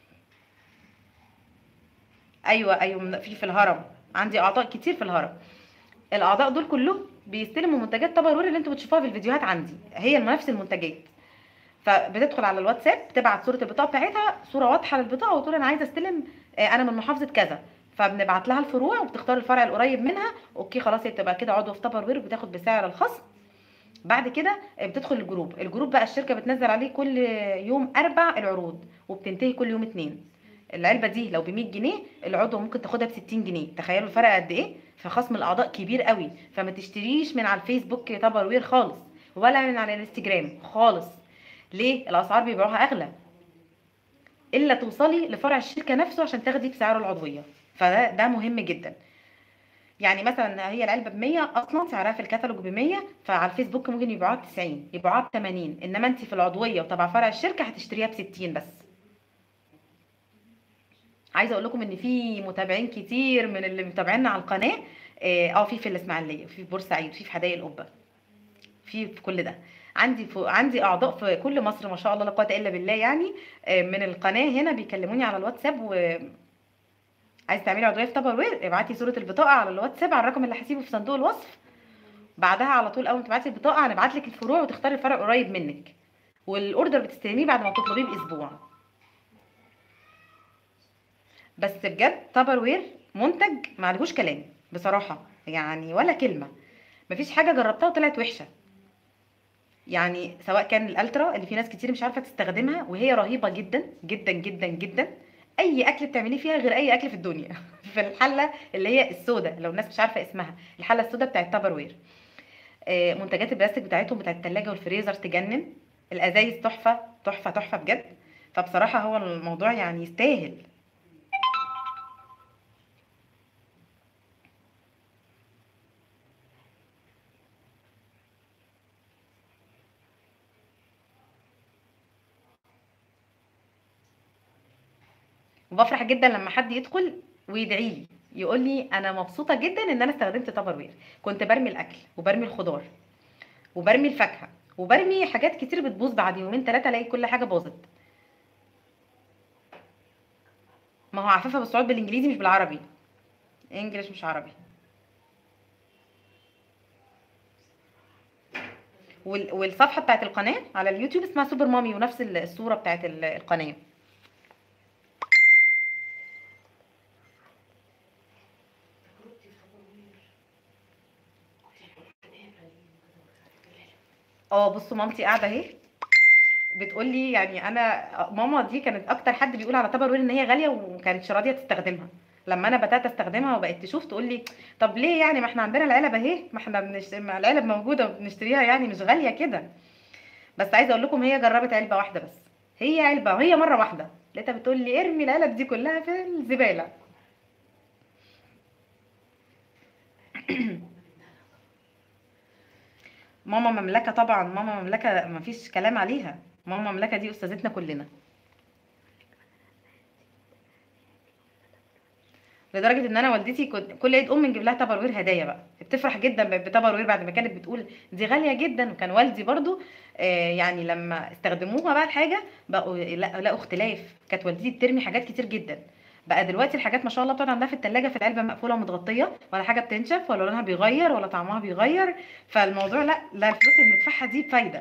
ايوه ايوه من- في في الهرم عندي اعضاء كتير في الهرم الاعضاء دول كلهم بيستلموا منتجات تبرور اللي انتوا بتشوفوها في الفيديوهات عندي هي نفس المنتجات فبتدخل على الواتساب تبعت صوره البطاقه بتاعتها صوره واضحه للبطاقه وتقول انا عايزه استلم آه، انا من محافظه كذا فبنبعت لها الفروع وبتختار الفرع القريب منها اوكي خلاص هي بتبقى كده عضو في تبر وير بتاخد بسعر الخصم بعد كده بتدخل الجروب الجروب بقى الشركه بتنزل عليه كل يوم اربع العروض وبتنتهي كل يوم اتنين العلبه دي لو ب 100 جنيه العضو ممكن تاخدها ب 60 جنيه تخيلوا الفرق قد ايه فخصم الاعضاء كبير قوي فما تشتريش من على الفيسبوك تبر وير خالص ولا من على الانستجرام خالص ليه الاسعار بيبيعوها اغلى الا توصلي لفرع الشركه نفسه عشان تاخدي بسعر العضويه فده ده مهم جدا يعني مثلا هي العلبه ب 100 اصلا سعرها في الكتالوج ب 100 فعلى الفيسبوك ممكن يبيعوها ب 90 يبيعوها ب 80 انما انت في العضويه وتبع فرع الشركه هتشتريها ب 60 بس عايزه اقول لكم ان في متابعين كتير من اللي متابعينا على القناه اه آه، في في الاسماعيليه وفي في بورسعيد وفي في حدائق القبه في في كل ده عندي في عندي اعضاء في كل مصر ما شاء الله لا قوه الا بالله يعني آه، من القناه هنا بيكلموني على الواتساب و عايز تعملي عضويه في تبر وير ابعتي صوره البطاقه على الواتساب على الرقم اللي هسيبه في صندوق الوصف بعدها على طول اول ما تبعتي البطاقه هنبعت لك الفروع وتختاري الفرع قريب منك والاوردر بتستلميه بعد ما تطلبيه باسبوع بس بجد تبر وير منتج معلهوش كلام بصراحه يعني ولا كلمه مفيش حاجه جربتها وطلعت وحشه يعني سواء كان الالترا اللي في ناس كتير مش عارفه تستخدمها وهي رهيبه جدا جدا جدا جدا اي اكل بتعمليه فيها غير اي اكل في الدنيا في الحله اللي هي السوداء لو الناس مش عارفه اسمها الحله السوداء بتاعت تابر وير آه، منتجات البلاستيك بتاعتهم بتاعت التلاجة والفريزر تجنن الازايز تحفه تحفه تحفه بجد فبصراحه هو الموضوع يعني يستاهل وبفرح جدا لما حد يدخل ويدعي لي يقول لي انا مبسوطه جدا ان انا استخدمت تابر وير كنت برمي الاكل وبرمي الخضار وبرمي الفاكهه وبرمي حاجات كتير بتبوظ بعد يومين ثلاثه الاقي كل حاجه باظت ما هو عفافه بالصعود بالانجليزي مش بالعربي انجلش مش عربي وال- والصفحه بتاعت القناه على اليوتيوب اسمها سوبر مامي ونفس الصوره بتاعت ال- القناه اه بصوا مامتي قاعده اهي بتقول لي يعني انا ماما دي كانت اكتر حد بيقول على تبر وير ان هي غاليه وكانتش راضيه تستخدمها لما انا بدات استخدمها وبقت تشوف تقول لي طب ليه يعني ما احنا عندنا العلب اهي ما احنا بنشت... ما العلب موجوده وبنشتريها يعني مش غاليه كده بس عايزه اقول لكم هي جربت علبه واحده بس هي علبه وهي مره واحده لقيتها بتقول لي ارمي العلب دي كلها في الزباله ماما مملكه طبعا ماما مملكه مفيش كلام عليها ماما مملكه دي استاذتنا كلنا لدرجه ان انا والدتي كنت كل عيد ام نجيب لها تبر وير هدايا بقى بتفرح جدا ب- بتبر وير بعد ما كانت بتقول دي غاليه جدا وكان والدي برضو آه، يعني لما استخدموها بقى الحاجه بقوا لا- لقوا اختلاف كانت والدتي بترمي حاجات كتير جدا بقى دلوقتي الحاجات ما شاء الله بتقعد عندها في التلاجة في العلبه مقفوله ومتغطيه ولا حاجه بتنشف ولا لونها بيغير ولا طعمها بيغير فالموضوع لا لا الفلوس اللي بندفعها دي بفايده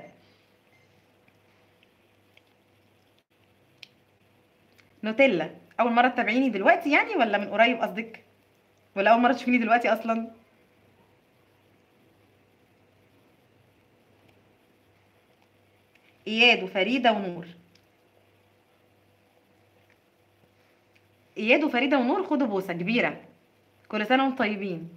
نوتيلا اول مره تتابعيني دلوقتي يعني ولا من قريب قصدك ولا اول مره تشوفيني دلوقتي اصلا اياد وفريده ونور اياد وفريده ونور خدوا بوسه كبيره كل سنه وانتم طيبين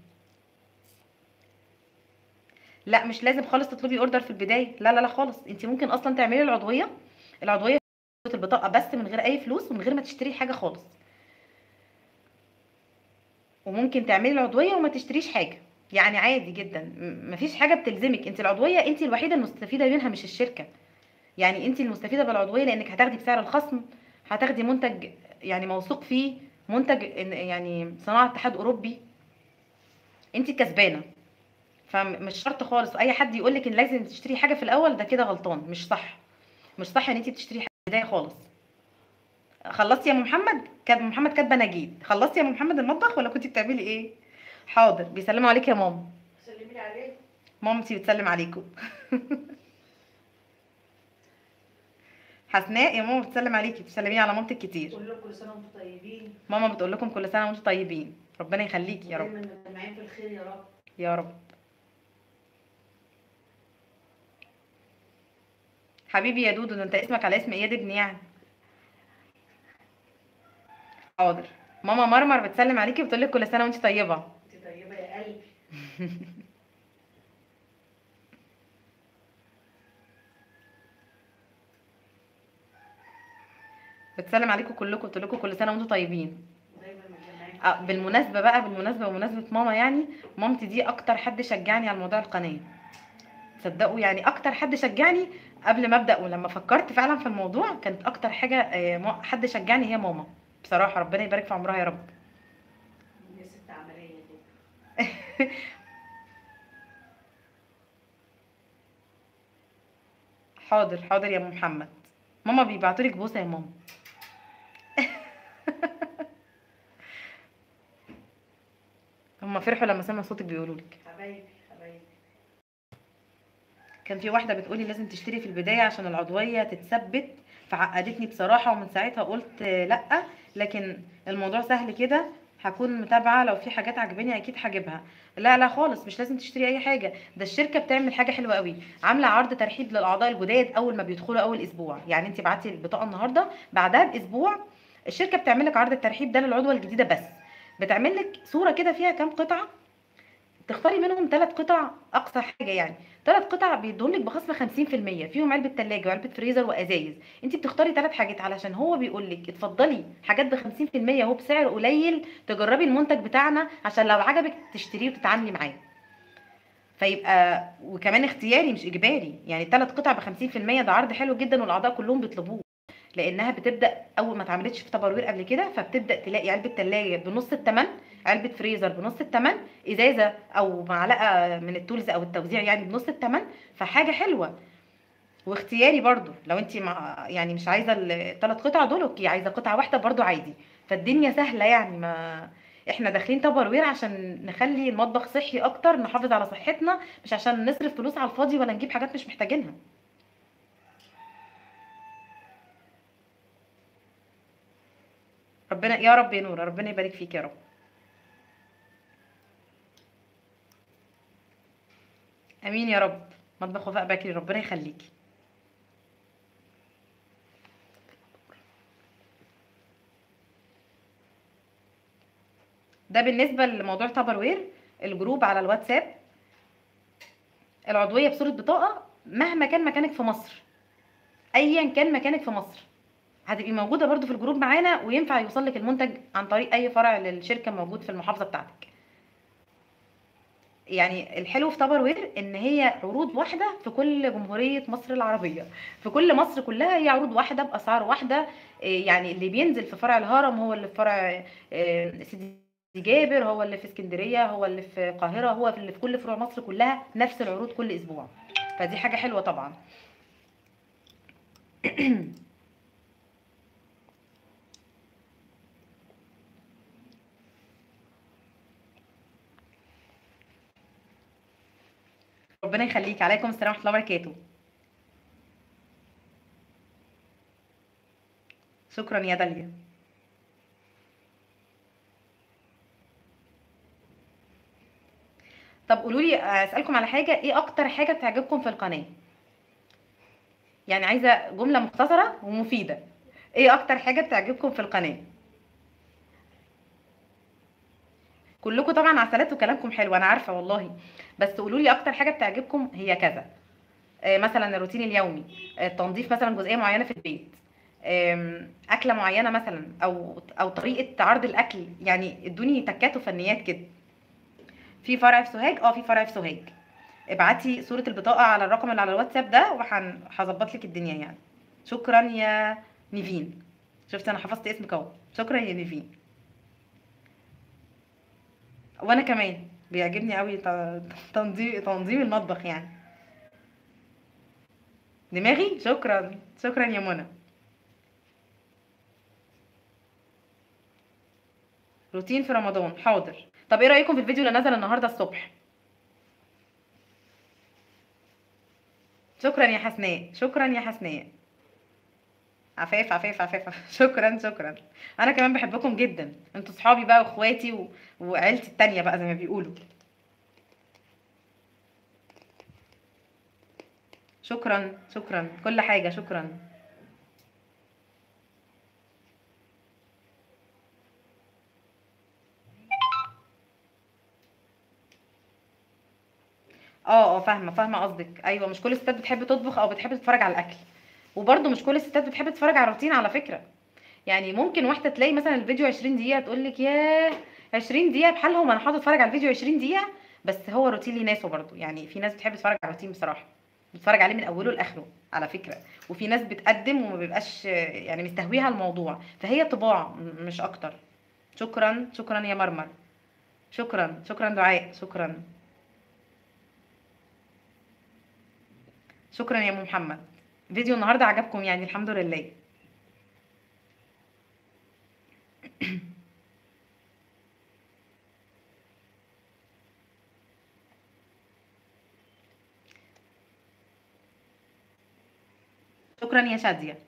لا مش لازم خالص تطلبي اوردر في البدايه لا لا لا خالص انت ممكن اصلا تعملي العضويه العضويه البطاقه بس من غير اي فلوس ومن غير ما تشتري حاجه خالص وممكن تعملي العضويه وما تشتريش حاجه يعني عادي جدا م- مفيش حاجه بتلزمك انت العضويه انت الوحيده المستفيده منها مش الشركه يعني انت المستفيده بالعضويه لانك هتاخدي بسعر الخصم هتاخدي منتج يعني موثوق فيه منتج إن- يعني صناعه اتحاد اوروبي انت الكسبانه فمش شرط خالص اي حد يقول لك ان لازم تشتري حاجه في الاول ده كده غلطان مش صح مش صح ان انت بتشتري حاجه في البدايه خالص خلصتي يا ام محمد كاتب محمد كاتبه نجيب خلصتي يا ام محمد المطبخ ولا كنت بتعملي ايه حاضر بيسلموا عليك يا ماما سلمي لي عليه مامتي بتسلم عليكم حسناء يا ماما بتسلم عليكي بتسلمي على مامتك كتير قول لهم كل سنه وانتم طيبين ماما بتقول لكم كل سنه وانتم طيبين ربنا يخليكي يا رب ودايما مجتمعين في الخير يا رب يا رب حبيبي يا دودو ده انت اسمك على اسم اياد ابني يعني حاضر ماما مرمر بتسلم عليكي بتقول لك كل سنه وانت طيبه انت طيبه يا قلبي بتسلم عليكم كلكم بتقول لكم كل سنه وانتم طيبين ودايما مجتمعين آه، بالمناسبه بقى بالمناسبه بمناسبه ماما يعني مامتي دي اكتر حد شجعني على موضوع القناه تصدقوا يعني اكتر حد شجعني قبل ما ابدا ولما فكرت فعلا في الموضوع كانت اكتر حاجه آه، ما- حد شجعني هي ماما بصراحه ربنا يبارك في عمرها يا رب يا ست عمليه دي حاضر حاضر يا ام محمد ماما بيبعتوا لك بوسه يا ماما هم فرحوا لما سمعوا صوتك بيقولوا لك حبايبي حبايبي كان في واحده بتقولي لازم تشتري في البدايه عشان العضويه تتثبت فعقدتني بصراحه ومن ساعتها قلت آه، لا لكن الموضوع سهل كده هكون متابعه لو في حاجات عجباني اكيد هجيبها لا لا خالص مش لازم تشتري اي حاجه ده الشركه بتعمل حاجه حلوه قوي عامله عرض ترحيب للاعضاء الجداد اول ما بيدخلوا اول اسبوع يعني انت بعتي البطاقه النهارده بعدها باسبوع الشركه بتعمل لك عرض الترحيب ده للعضوه الجديده بس بتعمل لك صوره كده فيها كام قطعه تختاري منهم ثلاث قطع اقصى حاجه يعني ثلاث قطع بيدهم لك بخصم 50% فيهم علبه ثلاجه وعلبه فريزر وازايز انت بتختاري ثلاث حاجات علشان هو بيقول لك اتفضلي حاجات ب 50% اهو بسعر قليل تجربي المنتج بتاعنا عشان لو عجبك تشتريه وتتعاملي معاه فيبقى وكمان اختياري مش اجباري يعني ثلاث قطع ب 50% ده عرض حلو جدا والاعضاء كلهم بيطلبوه لانها بتبدا اول ما اتعملتش في تبروير قبل كده فبتبدا تلاقي علبه ثلاجه بنص الثمن علبه فريزر بنص الثمن ازازه او معلقه من التولز او التوزيع يعني بنص الثمن فحاجه حلوه واختياري برضو لو انت مع يعني مش عايزه الثلاث قطع دول اوكي عايزه قطعه واحده برضو عادي فالدنيا سهله يعني ما احنا داخلين تبروير عشان نخلي المطبخ صحي اكتر نحافظ على صحتنا مش عشان نصرف فلوس على الفاضي ولا نجيب حاجات مش محتاجينها ربنا يا رب يا نور ربنا يبارك فيك يا رب امين يا رب مطبخ وفاء بكري ربنا يخليكي ده بالنسبه لموضوع تبروير الجروب على الواتساب العضويه بصوره بطاقه مهما كان مكانك في مصر ايا كان مكانك في مصر هتبقي موجوده برضو في الجروب معانا وينفع يوصل لك المنتج عن طريق اي فرع للشركه موجود في المحافظه بتاعتك يعني الحلو في تبروير ان هي عروض واحده في كل جمهوريه مصر العربيه في كل مصر كلها هي عروض واحده باسعار واحده إيه يعني اللي بينزل في فرع الهرم هو اللي في فرع إيه، سيدي جابر هو اللي في اسكندريه هو اللي في القاهره هو اللي في كل فروع مصر كلها نفس العروض كل اسبوع فدي حاجه حلوه طبعا ربنا يخليك عليكم السلام ورحمه الله وبركاته شكرا يا داليا طب قولوا لي اسالكم على حاجه ايه اكتر حاجه بتعجبكم في القناه يعني عايزه جمله مختصره ومفيده ايه اكتر حاجه بتعجبكم في القناه كلكم طبعا عسلات وكلامكم حلو انا عارفه والله بس قولوا لي اكتر حاجه بتعجبكم هي كذا آه، مثلا الروتين اليومي آه، تنظيف مثلا جزئيه معينه في البيت آم، اكله معينه مثلا او او طريقه عرض الاكل يعني ادوني تكات وفنيات كده في فرع في سوهاج اه في فرع في سوهاج ابعتي صوره البطاقه على الرقم اللي على الواتساب ده وهظبط لك الدنيا يعني شكرا يا نيفين شفت انا حفظت اسمك اهو شكرا يا نيفين وانا كمان بيعجبني قوي ت- تنظيم تنظيم المطبخ يعني دماغي شكرا شكرا يا منى روتين في رمضان حاضر طب ايه رايكم في الفيديو اللي نزل النهارده الصبح شكرا يا حسناء شكرا يا حسناء عفاف عفاف عفاف عفاف. شكرا شكرا انا كمان بحبكم جدا انتوا صحابي بقى واخواتي و... وعيلتي التانية بقى زي ما بيقولوا شكرا شكرا كل حاجة شكرا اه اه فاهمه فاهمه قصدك ايوه مش كل الستات بتحب تطبخ او بتحب تتفرج على الاكل وبرده مش كل الستات بتحب تتفرج على الروتين على فكره يعني ممكن واحده تلاقي مثلا الفيديو 20 دقيقه تقول لك ياه 20 دقيقه بحالهم انا هقعد اتفرج على الفيديو 20 دقيقه بس هو روتين ليه ناسه برضه يعني في ناس بتحب تتفرج على الروتين بصراحه بتتفرج عليه من اوله لاخره على فكره وفي ناس بتقدم وما بيبقاش يعني مستهويها الموضوع فهي طباع م- مش اكتر شكرا شكرا يا مرمر شكرا شكرا دعاء شكرا شكرا يا ام محمد فيديو النهارده عجبكم يعني الحمد لله شكرا يا شاديه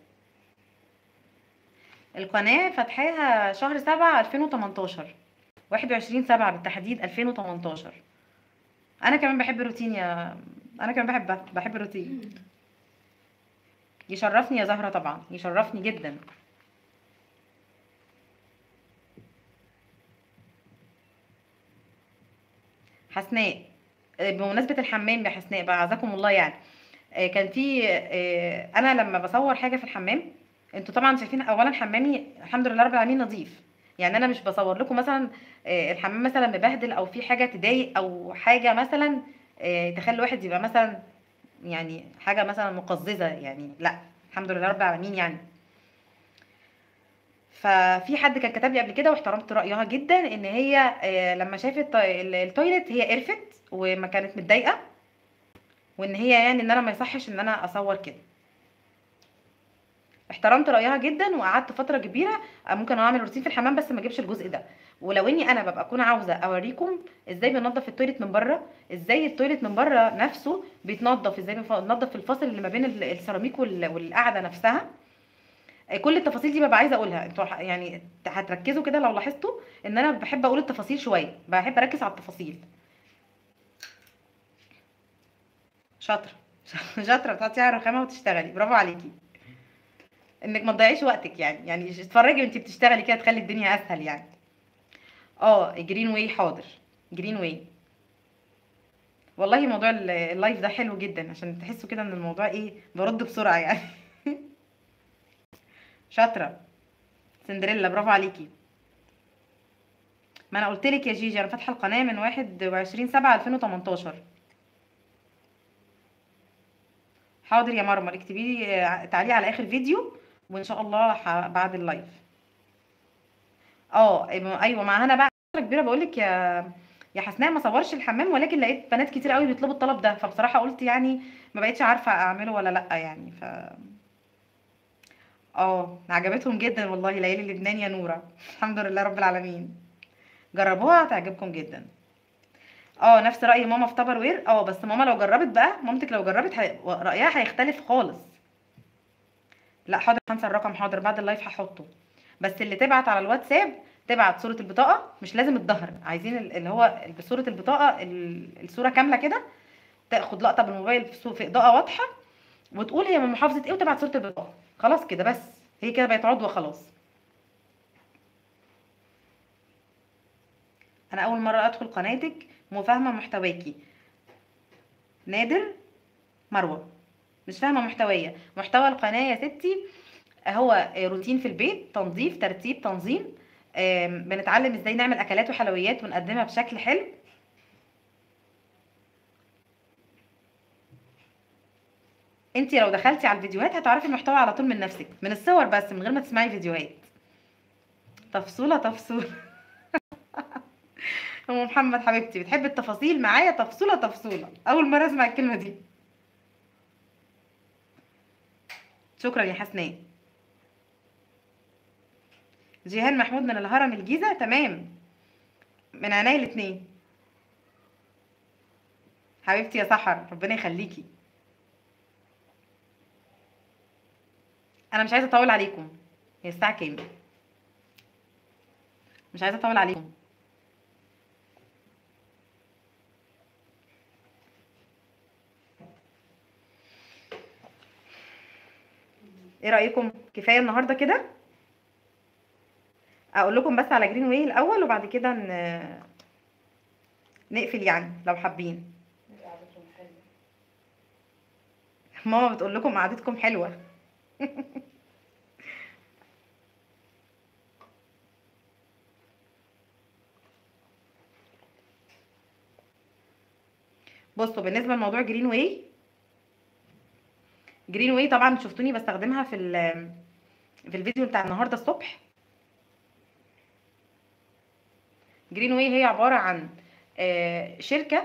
القناه فاتحاها شهر سبعة 2018 21 سبعة بالتحديد 2018 انا كمان بحب الروتين يا انا كمان بحب بحب الروتين يشرفني يا زهرة طبعا يشرفني جدا حسناء آه، بمناسبة الحمام يا حسناء بقى عزكم الله يعني آه، كان في آه، انا لما بصور حاجة في الحمام انتوا طبعا شايفين اولا حمامي الحمد لله رب العالمين نظيف يعني انا مش بصور لكم مثلا آه، الحمام مثلا مبهدل او في حاجة تضايق او حاجة مثلا آه، تخلي الواحد يبقى مثلا يعني حاجة مثلا مقززة يعني لا الحمد لله رب العالمين يعني ففي حد كان كتب لي قبل كده واحترمت رأيها جدا ان هي آه، لما شافت ال- التويلت هي قرفت وما كانت متضايقة وان هي يعني ان انا ما يصحش ان انا اصور كده احترمت رأيها جدا وقعدت فترة كبيرة آه، ممكن اعمل روتين في الحمام بس ما اجيبش الجزء ده ولو اني انا ببقى اكون عاوزة اوريكم ازاي بننضف التويلت من بره ازاي التويلت من بره نفسه بيتنضف ازاي بننضف في الفاصل اللي ما بين ال- السيراميك وال- والقعدة نفسها كل التفاصيل دي ببقى عايزه اقولها انتوا ح- يعني هتركزوا كده لو لاحظتوا ان انا بحب اقول التفاصيل شويه بحب اركز على التفاصيل شاطره شاطره بتحطي على الرخامه وتشتغلي برافو عليكي انك ما تضيعيش وقتك يعني يعني اتفرجي وانت بتشتغلي كده تخلي الدنيا اسهل يعني اه جرين واي حاضر جرين واي والله موضوع ال- اللايف ده حلو جدا عشان تحسوا كده ان الموضوع ايه برد بسرعه يعني شاطره سندريلا برافو عليكي ما انا قلت لك يا جيجي انا فاتحه القناه من 21 7 2018 حاضر يا مرمر اكتبي لي آه، تعليق على اخر فيديو وان شاء الله ح- بعد اللايف اه أيوة- ايوه ما انا بقى فتره كبيره بقول لك يا يا حسناء ما صورش الحمام ولكن لقيت بنات كتير قوي بيطلبوا الطلب ده فبصراحه قلت يعني ما بقتش عارفه اعمله ولا لا يعني ف اه عجبتهم جدا والله ليالي لبنان يا نوره الحمد لله رب العالمين جربوها هتعجبكم جدا اه نفس رأي ماما في تبر وير اه بس ماما لو جربت بقى مامتك لو جربت هي... رأيها هيختلف خالص لا حاضر هنسى الرقم حاضر بعد اللايف هحطه بس اللي تبعت على الواتساب تبعت صورة البطاقة مش لازم الظهر عايزين ال- اللي هو بصورة البطاقة ال- الصورة كاملة كده تاخد لقطة بالموبايل في صو- في إضاءة واضحة وتقول هي من محافظة ايه وتبعت صورة البطاقة خلاص كده بس هي كده بقت عضوة خلاص انا اول مرة ادخل قناتك وفاهمة محتواكي نادر مروة مش فاهمة محتوية محتوى القناة يا ستي هو روتين في البيت تنظيف ترتيب تنظيم آم، بنتعلم ازاي نعمل اكلات وحلويات ونقدمها بشكل حلو انت لو دخلتي على الفيديوهات هتعرفي المحتوى على طول من نفسك من الصور بس من غير ما تسمعي فيديوهات تفصيلة تفصيلة ام محمد حبيبتي بتحب التفاصيل معايا تفصيلة تفصيلة اول مرة اسمع الكلمة دي شكرا يا حسناء جيهان محمود من الهرم الجيزة تمام من عينيا الاتنين حبيبتي يا سحر ربنا يخليكي انا مش عايزه اطول عليكم هي الساعه كام مش عايزه اطول عليكم ايه رايكم كفايه النهارده كده اقول لكم بس على جرين واي الاول وبعد كده ن... نقفل يعني لو حابين قعدتهم حلوة ماما بتقول لكم قعدتكم حلوه بصوا بالنسبه لموضوع جرين واي جرين واي طبعا شفتوني بستخدمها في ال- في الفيديو بتاع النهارده الصبح جرين واي هي عباره عن آه، شركه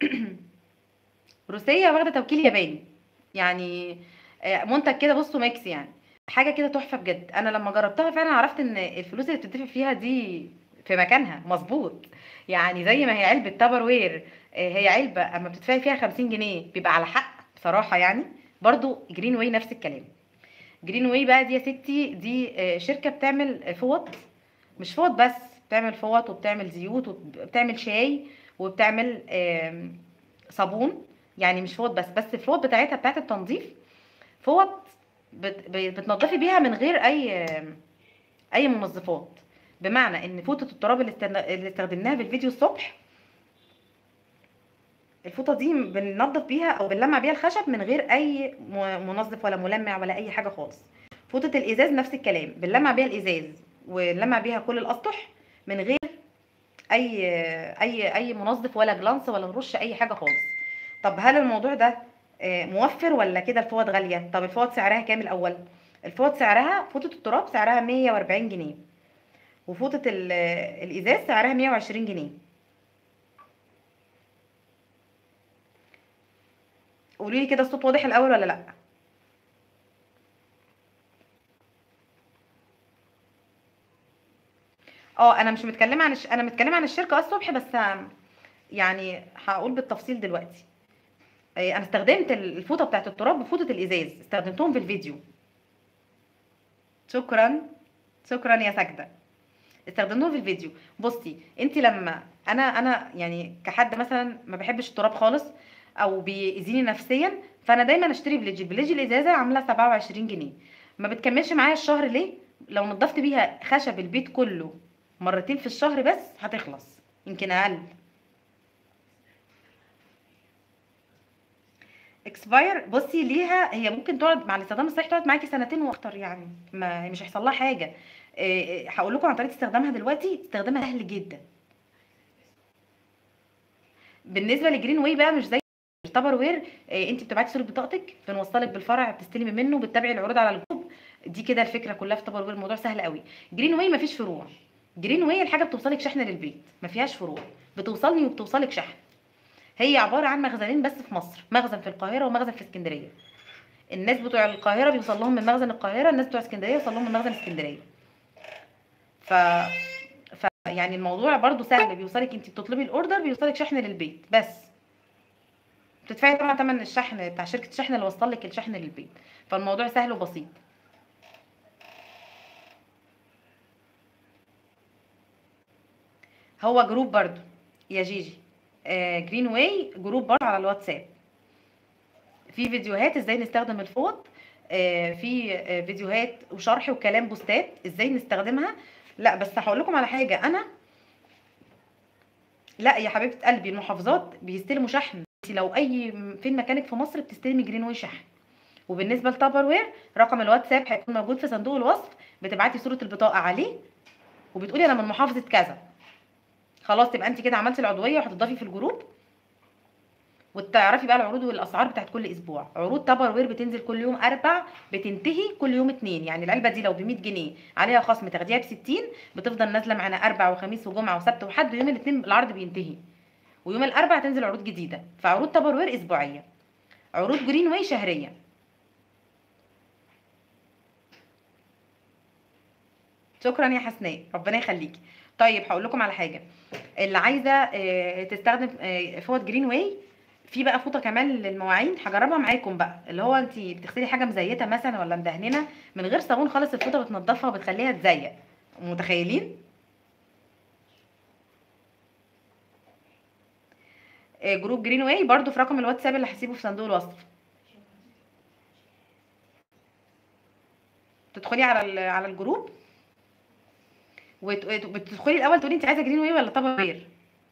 روسيه واخده توكيل ياباني يعني آه، منتج كده بصوا ميكس يعني حاجه كده تحفه بجد انا لما جربتها فعلا عرفت ان الفلوس اللي بتدفع فيها دي في مكانها مظبوط يعني زي ما هي علبه تابر وير آه، هي علبه اما بتدفعي فيها 50 جنيه بيبقى على حق بصراحه يعني برضو جرين واي نفس الكلام جرين واي بقى دي يا ستي دي آه، شركه بتعمل فوط مش فوط بس بتعمل فوط وبتعمل زيوت وبتعمل شاي وبتعمل آم، صابون يعني مش فوط بس بس الفوط بتاعتها بتاعت التنظيف فوط بت- ب- بتنضفي بيها من غير اي آم، اي منظفات بمعنى ان فوطه التراب اللي استن- اللي استخدمناها في الفيديو الصبح الفوطه دي بننضف بيها او بنلمع بيها الخشب من غير اي م- منظف ولا ملمع ولا اي حاجه خالص فوطه الازاز نفس الكلام بنلمع بيها الازاز ونلمع بيها كل الاسطح من غير اي اي اي منظف ولا جلانس ولا نرش اي حاجه خالص طب هل الموضوع ده آه، موفر ولا كده الفوط غاليه طب الفوط سعرها كام الاول الفوط سعرها فوطه التراب سعرها 140 جنيه وفوطه ال- الازاز سعرها 120 جنيه قولوا لي كده الصوت واضح الاول ولا لا اه انا مش متكلمه عن الش... انا متكلمه عن الشركه الصبح بس آم، يعني هقول بالتفصيل دلوقتي آه، انا استخدمت الفوطه بتاعت التراب وفوطه الازاز استخدمتهم في الفيديو شكرا شكرا يا ساجده استخدمتهم في الفيديو بصي انت لما انا انا يعني كحد مثلا ما بحبش التراب خالص او بيأذيني نفسيا فانا دايما اشتري بليجي بليجي الازازه عامله 27 جنيه ما بتكملش معايا الشهر ليه لو نضفت بيها خشب البيت كله مرتين في الشهر بس هتخلص يمكن اقل اكسباير بصي ليها هي ممكن تقعد مع الاستخدام الصحي تقعد معاكي سنتين واكتر يعني ما مش هيحصل لها حاجه إيه، هقول لكم عن طريقه استخدامها دلوقتي استخدامها سهل جدا بالنسبه للجرين واي بقى مش زي التبر وير إيه، انت بتبعتي صوره بطاقتك بنوصلك بالفرع بتستلمي منه بتتابعي العروض على الجروب دي كده الفكره كلها في تبر وير الموضوع سهل قوي جرين واي مفيش فروع جرين واي الحاجه بتوصلك شحن للبيت ما فيهاش فروع بتوصلني وبتوصلك شحن هي عباره عن مخزنين بس في مصر مخزن في القاهره ومخزن في اسكندريه الناس بتوع القاهره بيوصل لهم من مخزن القاهره الناس بتوع اسكندريه يوصل لهم من مخزن اسكندريه ف ف يعني الموضوع برضو سهل بيوصلك انت بتطلبي الاوردر بيوصلك شحن للبيت بس بتدفعي طبعا ثمن الشحن بتاع شركه الشحن اللي وصل لك الشحن للبيت فالموضوع سهل وبسيط هو جروب برضو يا جيجي آه جرين واي جروب برضو على الواتساب في فيديوهات ازاي نستخدم الفوط آه في آه فيديوهات وشرح وكلام بوستات ازاي نستخدمها لا بس هقول لكم على حاجه انا لا يا حبيبه قلبي المحافظات بيستلموا شحن انت لو اي فين مكانك في مصر بتستلمي جرين واي شحن وبالنسبه لتابر وير رقم الواتساب هيكون موجود في صندوق الوصف بتبعتي صوره البطاقه عليه وبتقولي انا من محافظه كذا خلاص تبقى انت كده عملتي العضويه وهتضافي في الجروب وتعرفي بقى العروض والاسعار بتاعت كل اسبوع عروض تابر وير بتنزل كل يوم اربع بتنتهي كل يوم اتنين يعني العلبه دي لو ب 100 جنيه عليها خصم تاخديها ب 60 بتفضل نازله معانا اربع وخميس وجمعه وسبت وحد ويوم الاثنين العرض بينتهي ويوم الاربع تنزل عروض جديده فعروض تابر وير اسبوعيه عروض جرين واي شهريه شكرا يا حسناء ربنا يخليكي طيب هقول لكم على حاجه اللي عايزه آه، تستخدم آه، فوط جرين واي في بقى فوطه كمان للمواعين هجربها معاكم بقى اللي هو انت بتغسلي حاجه مزيته مثلا ولا مدهننه من غير صابون خالص الفوطه بتنضفها وبتخليها تزيق متخيلين آه، جروب جرين واي برضو في رقم الواتساب اللي هسيبه في صندوق الوصف تدخلي على ال- على الجروب وت- وت- وتدخلي الاول تقولي انت عايزه جرين واي ولا طبق وير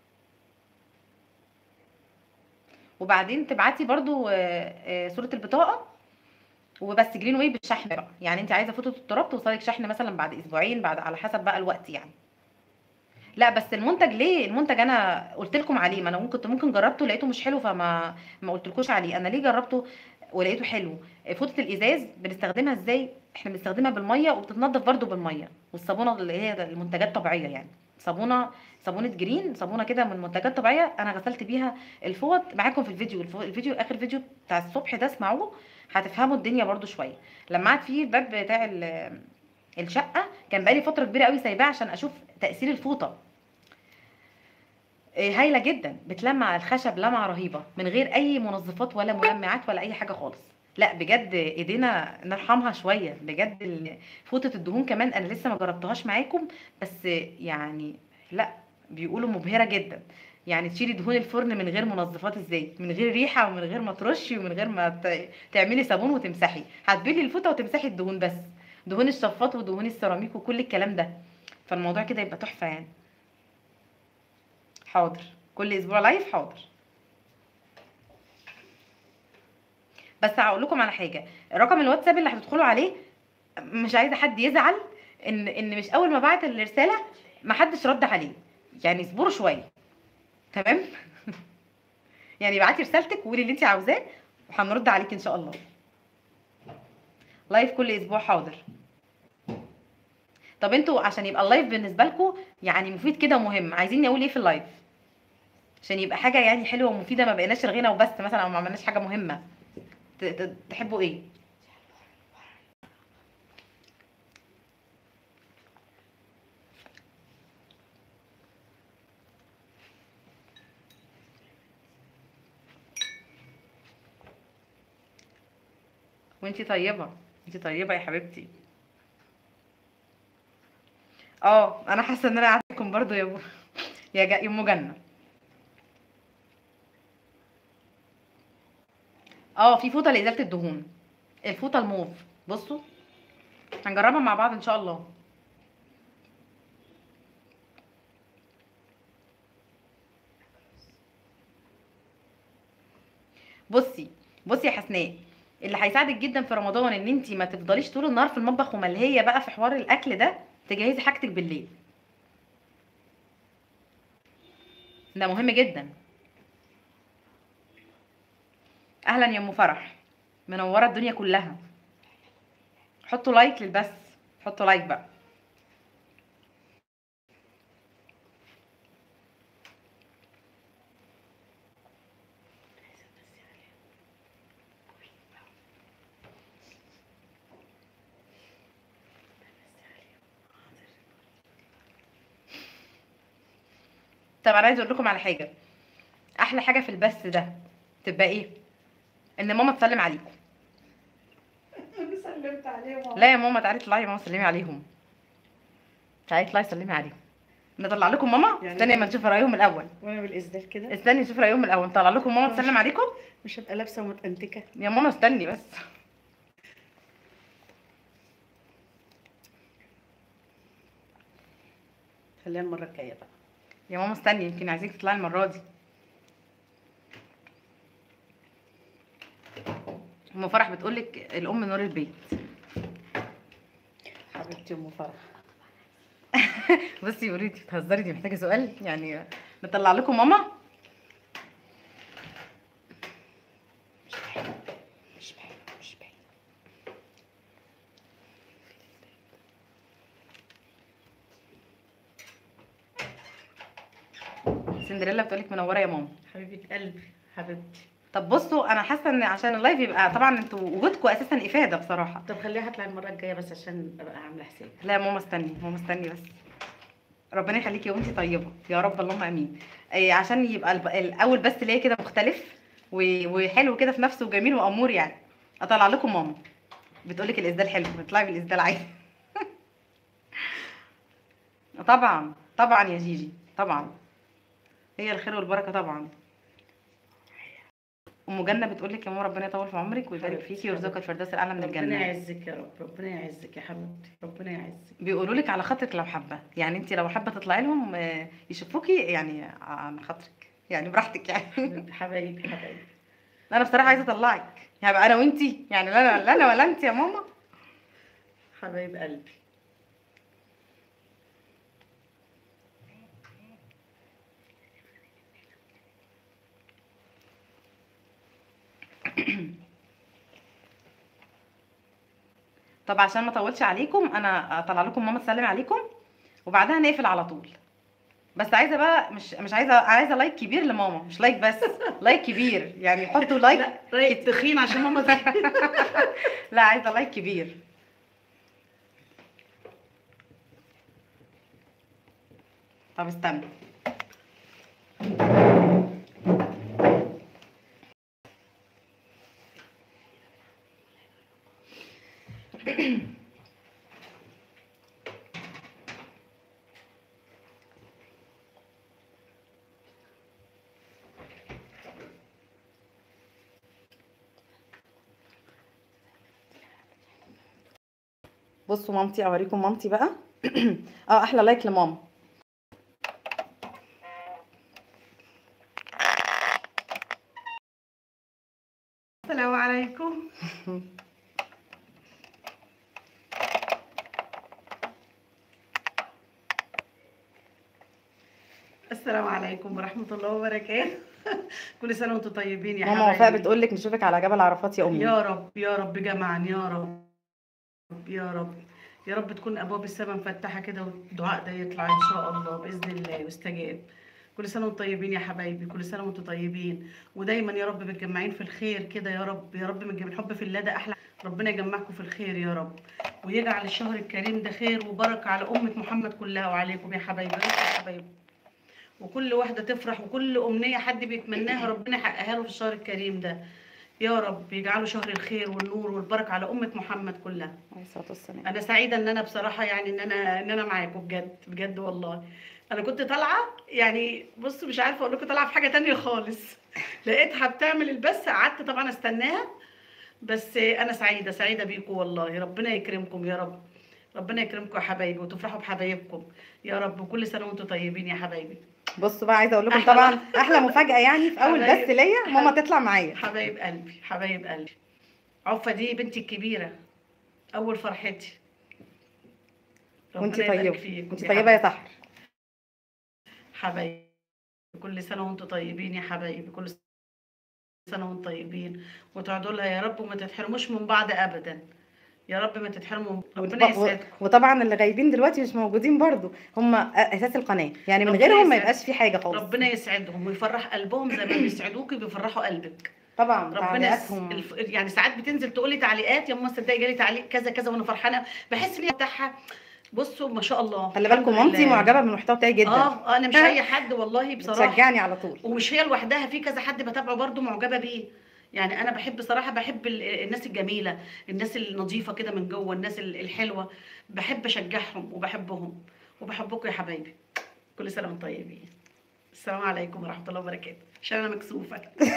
وبعدين تبعتي برضو آه، آه، صوره البطاقه وبس جرين واي بالشحن بقى يعني انت عايزه فوطه التراب توصلك شحن مثلا بعد اسبوعين بعد على حسب بقى الوقت يعني لا بس المنتج ليه المنتج انا قلت لكم عليه ما انا ممكن كنت ممكن جربته لقيته مش حلو فما ما قلتلكوش عليه انا ليه جربته ولقيته حلو فوطه الازاز بنستخدمها ازاي احنا بنستخدمها بالميه وبتتنضف برضو بالميه والصابونه اللي هي المنتجات طبيعيه يعني صابونه صابونه جرين صابونه كده من منتجات طبيعيه انا غسلت بيها الفوط معاكم في الفيديو الفو- الفيديو اخر فيديو بتاع الصبح ده اسمعوه هتفهموا الدنيا برضو شويه لما قعدت فيه الباب بتاع ال- الشقه كان بقالي فتره كبيره قوي سايباه عشان اشوف تاثير الفوطه إيه، هايله جدا بتلمع الخشب لمعه رهيبه من غير اي منظفات ولا ملمعات ولا اي حاجه خالص لا بجد ايدينا نرحمها شويه بجد ال- فوطه الدهون كمان انا لسه ما جربتهاش معاكم بس يعني لا بيقولوا مبهره جدا يعني تشيلي دهون الفرن من غير منظفات ازاي من غير ريحه ومن غير ما ترشي ومن غير ما ت- تعملي صابون وتمسحي هتبلي الفوطه وتمسحي الدهون بس دهون الشفاط ودهون السيراميك وكل الكلام ده فالموضوع كده يبقى تحفه يعني حاضر كل اسبوع لايف حاضر بس هقول لكم على حاجه رقم الواتساب اللي هتدخلوا عليه مش عايزه حد يزعل ان ان مش اول ما بعت الرساله ما حدش رد عليه يعني اصبروا شويه تمام يعني ابعتي رسالتك وقولي اللي انت عاوزاه وهنرد عليك ان شاء الله لايف كل اسبوع حاضر طب انتوا عشان يبقى اللايف بالنسبه لكم يعني مفيد كده ومهم عايزين اقول ايه في اللايف عشان يبقى حاجه يعني حلوه ومفيده ما بقيناش رغينا وبس مثلا او ما عملناش حاجه مهمه ت- ت- تحبوا ايه وانتي طيبه انتي طيبه يا حبيبتي اه انا حاسه ان انا قاعدكم برضو يا ابو يا جا... يا ام جنه اه في فوطه لازاله الدهون الفوطه الموف بصوا هنجربها مع بعض ان شاء الله بصي بصي يا حسناء اللي هيساعدك جدا في رمضان ان انت ما تفضليش طول النهار في المطبخ وملهيه بقى في حوار الاكل ده تجهزي حاجتك بالليل ده مهم جدا اهلا يا ام فرح منوره الدنيا كلها حطوا لايك للبث حطوا لايك بقى طب انا عايزه اقول لكم على حاجه احلى حاجه في البث ده تبقى ايه ان ماما تسلم عليكم انا سلمت عليهم لا يا ماما تعالي اطلعي يا ماما سلمي عليهم تعالي اطلعي سلمي عليهم نطلع لكم ماما يعني استني ما نشوف رايهم الاول وانا بالاسدال كده استني نشوف رايهم الاول نطلع لكم ماما تسلم عليكم مش هبقى لابسه ومتأنتكه يا ماما استني بس خليها المره الجايه بقى يا ماما استني يمكن عايزينك تطلعي المره دي ام فرح بتقولك الام نور البيت حبيبتي ام فرح بصي قولي انت بتهزري دي محتاجه سؤال يعني نطلع لكم ماما مش باين مش باين سندريلا بتقولك منوره يا ماما حبيبه قلبي حبيبتي طب بصوا انا حاسه ان عشان اللايف يبقى طبعا انتوا وجودكم اساسا افاده بصراحه طب خليها هطلع المره الجايه بس عشان ابقى عامله حساب لا يا ماما استني ماما استني بس ربنا يخليكي وانتي طيبه يا رب اللهم امين إيه عشان يبقى الب- الاول بس ليا كده مختلف و- وحلو كده في نفسه وجميل وامور يعني اطلع لكم ماما بتقولك الاسدال حلو اطلعي بالاسدال عادي طبعا طبعا يا جيجي طبعا هي الخير والبركه طبعا ام جنه بتقول لك يا ماما ربنا يطول في عمرك ويبارك حبيبتي، فيكي ويرزقك الفردوس الاعلى من ربنا الجنه يعزك يا رب ربنا يعزك يا حبيبتي ربنا يعزك بيقولوا لك على خاطرك لو حابه يعني انت لو حابه تطلعي لهم آه، يشوفوكي يعني على خاطرك يعني براحتك يعني حبيبي حبايبي حبايبي انا بصراحه عايزه اطلعك هبقى انا وانتي يعني لا انا لا انا ولا انت يا ماما حبايب قلبي طب عشان ما اطولش عليكم انا اطلع لكم ماما تسلم عليكم وبعدها نقفل على طول بس عايزه بقى مش مش عايزه عايزه لايك كبير لماما مش لايك بس لايك كبير يعني حطوا لايك لا رايق تخين عشان ماما تخين لا عايزه لايك كبير طب استنى بصوا مامتي اوريكم مامتي بقى اه احلى لايك لماما السلام عليكم السلام عليكم ورحمة الله وبركاته كل سنة وانتم طيبين يا ماما وفاء حبايبي بتقول لك نشوفك على جبل عرفات يا امي يا رب يا رب جمعا يا رب يا رب يا رب تكون ابواب السماء مفتحه كده والدعاء ده يطلع ان شاء الله باذن الله ويستجاب كل سنه وانتم طيبين يا حبايبي كل سنه وانتم طيبين ودايما يا رب متجمعين في الخير كده يا رب يا رب من الحب في الله ده احلى ربنا يجمعكم في الخير يا رب ويجعل الشهر الكريم ده خير وبركه على امه محمد كلها وعليكم يا حبايبي يا حبايبي وكل واحده تفرح وكل امنيه حد بيتمناها ربنا يحققها له في الشهر الكريم ده يا رب يجعله شهر الخير والنور والبركه على امه محمد كلها عليه الصلاه والسلام انا سعيده ان انا بصراحه يعني ان انا ان انا معاكم بجد بجد والله انا كنت طالعه يعني بصوا مش عارفه اقول لكم طالعه في حاجه تانية خالص لقيتها بتعمل البث قعدت طبعا استناها بس انا سعيده سعيده بيكم والله ربنا يكرمكم يا رب ربنا يكرمكم يا حبايبي وتفرحوا بحبايبكم يا رب وكل سنه وانتم طيبين يا حبايبي بصوا بقى عايزه اقول لكم أحلى- طبعا احلى مفاجاه يعني في اول حبايب- بث ليا ماما تطلع معايا حبايب قلبي حبايب قلبي عفه دي بنتي الكبيره اول فرحتي وانت ربنا يبارك طيبه فيك وانت يا طيبه يا سحر حبايبي كل سنة وانتم طيبين يا حبايبي كل سنة وانتم طيبين وتعدوا لها يا رب وما تتحرموش من بعض أبدا يا رب ما تتحرموا ربنا وط- يسعدكم وطبعا اللي غايبين دلوقتي مش موجودين برضو هم اساس القناه يعني من ربنا غيرهم ما يسعد- يبقاش في حاجه خالص ربنا يسعدهم ويفرح قلبهم زي ما بيسعدوكي بيفرحوا قلبك طبعا ربنا يس... تعليقاتهم الف... يعني ساعات بتنزل تقولي تعليقات يا ماما صدقي جالي تعليق كذا كذا وانا فرحانه بحس ان هي بتاعها بصوا ما شاء الله خلي بالكم الحمد مامتي لله. معجبه بالمحتوى بتاعي جدا اه انا مش اي حد والله بصراحه بتشجعني على طول ومش هي لوحدها في كذا حد بتابعه برضو معجبه بيه يعني انا بحب صراحه بحب ال- الناس الجميله الناس النظيفه كده من جوه الناس ال- الحلوه بحب اشجعهم وبحبهم وبحبكم يا حبايبي كل سنه وانتم طيبين السلام عليكم ورحمه الله وبركاته عشان انا مكسوفه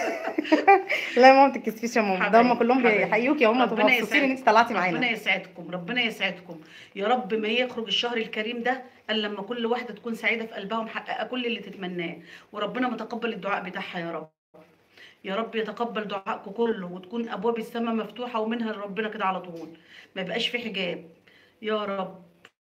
لا يا ماما ما تتكسفيش يا ماما ده هم حبايبي، كلهم حبايبي. بيحيوكي يا هم ربنا تبقوا مبسوطين ان يسعدك. انت طلعتي ربنا معانا يسعدكم ربنا يسعدكم يا رب ما يخرج الشهر الكريم ده الا لما كل واحده تكون سعيده في قلبها ومحققه كل اللي تتمناه وربنا متقبل الدعاء بتاعها يا رب يا رب يتقبل دعائكم كله وتكون ابواب السماء مفتوحه ومنها لربنا كده على طول ما يبقاش في حجاب يا رب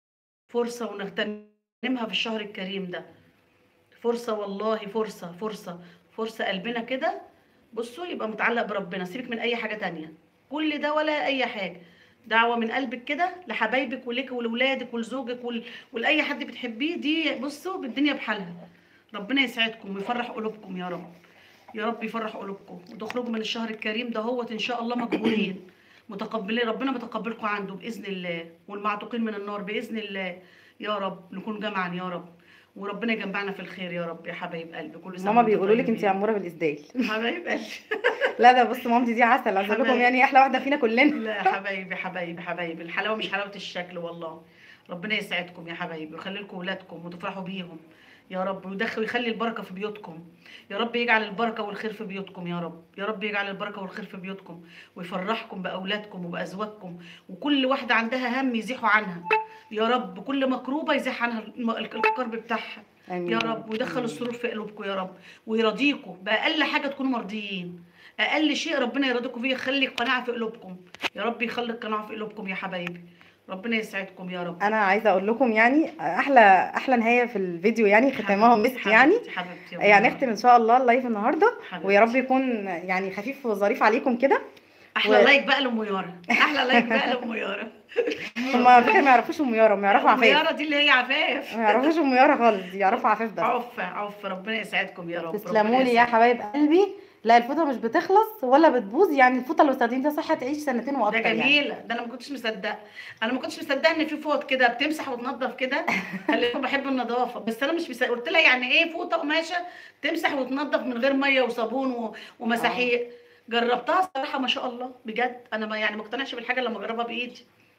فرصه ونغتنمها في الشهر الكريم ده فرصه والله فرصه فرصه فرصه قلبنا كده بصوا يبقى متعلق بربنا سيبك من اي حاجه تانية كل ده ولا اي حاجه دعوه من قلبك كده لحبايبك وليك ولولادك ولزوجك ول... ولاي حد بتحبيه دي بصوا بالدنيا بحالها ربنا يسعدكم ويفرح قلوبكم يا رب يا رب يفرح قلوبكم وتخرجوا من الشهر الكريم ده هوت ان شاء الله مقبولين متقبلين ربنا متقبلكم عنده باذن الله والمعتوقين من النار باذن الله يا رب نكون جمعا يا رب وربنا يجمعنا في الخير يا رب يا حبايب قلبي كل سنه ماما وانتم بيقولوا لك انت طيبين. اموره بالاسدال حبايب قلبي لا ده بص مامتي دي عسل عايزه اقول لكم حبايب. يعني احلى واحده فينا كلنا لا حبايبي حبايبي حبايبي الحلاوه مش حلاوه الشكل والله ربنا يسعدكم يا حبايبي ويخلي لكم اولادكم وتفرحوا بيهم يا رب ويدخل ويخلي البركه في بيوتكم يا رب يجعل البركه والخير في بيوتكم يا رب يا رب يجعل البركه والخير في بيوتكم ويفرحكم باولادكم وبازواجكم وكل واحده عندها هم يزيحوا عنها يا رب كل مكروبه يزيح عنها الم- الكرب بتاعها آمين يا رب ويدخل السرور في قلوبكم يا رب ويرضيكم باقل حاجه تكونوا مرضيين اقل شيء ربنا يرضيكم فيه يخلي القناعه في قلوبكم يا رب يخلي القناعه في قلوبكم يا حبايبي ربنا يسعدكم يا رب انا عايزه اقول لكم يعني احلى احلى نهايه في الفيديو يعني ختامها مسك يعني حبيبتي حبيبتي يا يعني أمي. نختم ان شاء الله اللايف النهارده حبيبتي. ويا رب يكون يعني خفيف وظريف عليكم كده احلى و- لايك بقى لام يارا احلى لايك بقى لام يارا هم على فكره ما يعرفوش ام يارا ما يعرفوا أم عفاف يارا دي اللي هي عفاف ما يعرفوش ام يارا خالص يعرفوا عفاف بس عف عف ربنا يسعدكم يا رب تسلموا ربنا لي يا يسعدكم. حبايب قلبي لا الفوطه مش بتخلص ولا بتبوظ يعني الفوطه لو استخدمتها صح تعيش سنتين ده واكتر يعني جميله ده انا ما كنتش مصدقه انا ما كنتش مصدقه ان في فوط كده بتمسح وتنظف كده خلي بالكم بحب النظافه بس انا مش مصدقه قلت لها يعني ايه فوطه قماشه تمسح وتنظف من غير ميه وصابون و... ومساحيق جربتها صراحه ما شاء الله بجد انا ما يعني ما اقتنعش بالحاجه لما اجربها بايدي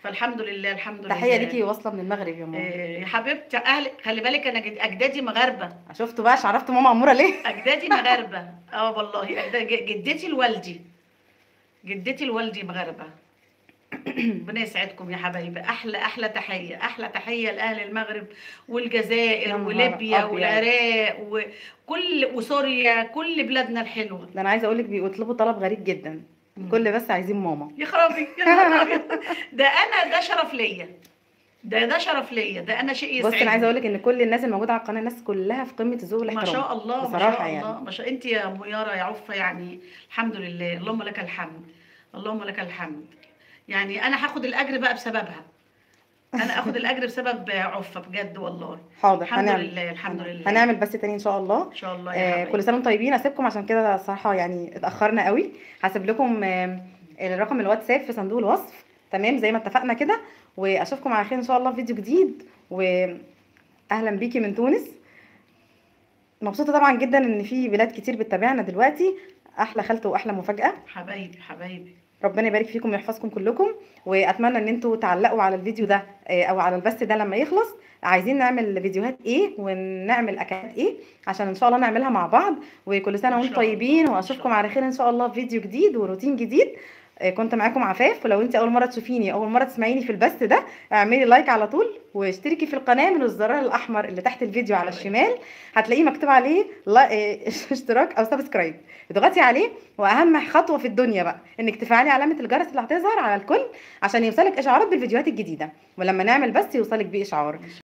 فالحمد لله الحمد لله تحيه ليكي واصله من المغرب يا ماما إيه، يا حبيبتي اهلك خلي بالك انا جد- اجدادي مغاربه شفتوا بقى عرفتوا ماما اموره ليه اجدادي مغاربه اه والله أجد- ج- جدتي لوالدي جدتي لوالدي مغاربه ربنا يسعدكم يا حبايبي احلى احلى تحيه احلى تحيه لاهل المغرب يا والجزائر نهار وليبيا أبيض. والعراق وكل وسوريا كل بلادنا الحلوه ده انا عايزه اقول لك بيطلبوا طلب غريب جدا كل بس عايزين ماما يا خرابي يا نهار أبيض. ده انا ده شرف ليا ده ده شرف ليا ده انا شيء بص يسعدني انا عايزه اقول لك ان كل الناس الموجوده على القناه الناس كلها في قمه الذوق ما والاحترام شاء الله ما بصراحة شاء يعني. الله ما شاء انت يا ميارة يا عفة يعني الحمد لله اللهم لك الحمد اللهم لك الحمد يعني انا هاخد الاجر بقى بسببها انا اخد الاجر بسبب عفة بجد والله حاضر الحمد هنعمل لله الحمد لله هنعمل بس تاني ان شاء الله ان شاء الله يا آه حبايبي كل سنه وانتم طيبين اسيبكم عشان كده صراحه يعني اتاخرنا قوي هسيب لكم آه الرقم الواتساب في صندوق الوصف تمام زي ما اتفقنا كده واشوفكم على خير ان شاء الله في فيديو جديد واهلا بيكي من تونس مبسوطه طبعا جدا ان في بلاد كتير بتتابعنا دلوقتي احلى خالته واحلى مفاجاه حبايبي حبايبي ربنا يبارك فيكم ويحفظكم كلكم واتمنى ان انتوا تعلقوا على الفيديو ده آه، او على البث ده لما يخلص عايزين نعمل فيديوهات ايه ونعمل اكلات ايه عشان ان شاء الله نعملها مع بعض وكل سنه إن وانتم شاء الله، طيبين إن واشوفكم شاء على خير ان شاء الله في فيديو جديد وروتين جديد آه، كنت معاكم عفاف ولو انت اول مره تشوفيني اول مره تسمعيني في البث ده اعملي لايك على طول واشتركي في القناه من الزرار الاحمر اللي تحت الفيديو على الشمال هتلاقيه مكتوب عليه لا آه، اشتراك او سبسكرايب اضغطي عليه واهم خطوه في الدنيا بقى انك تفعلي علامه الجرس اللي هتظهر على الكل عشان يوصلك اشعارات بالفيديوهات الجديده ولما نعمل بس يوصلك بيه اشعار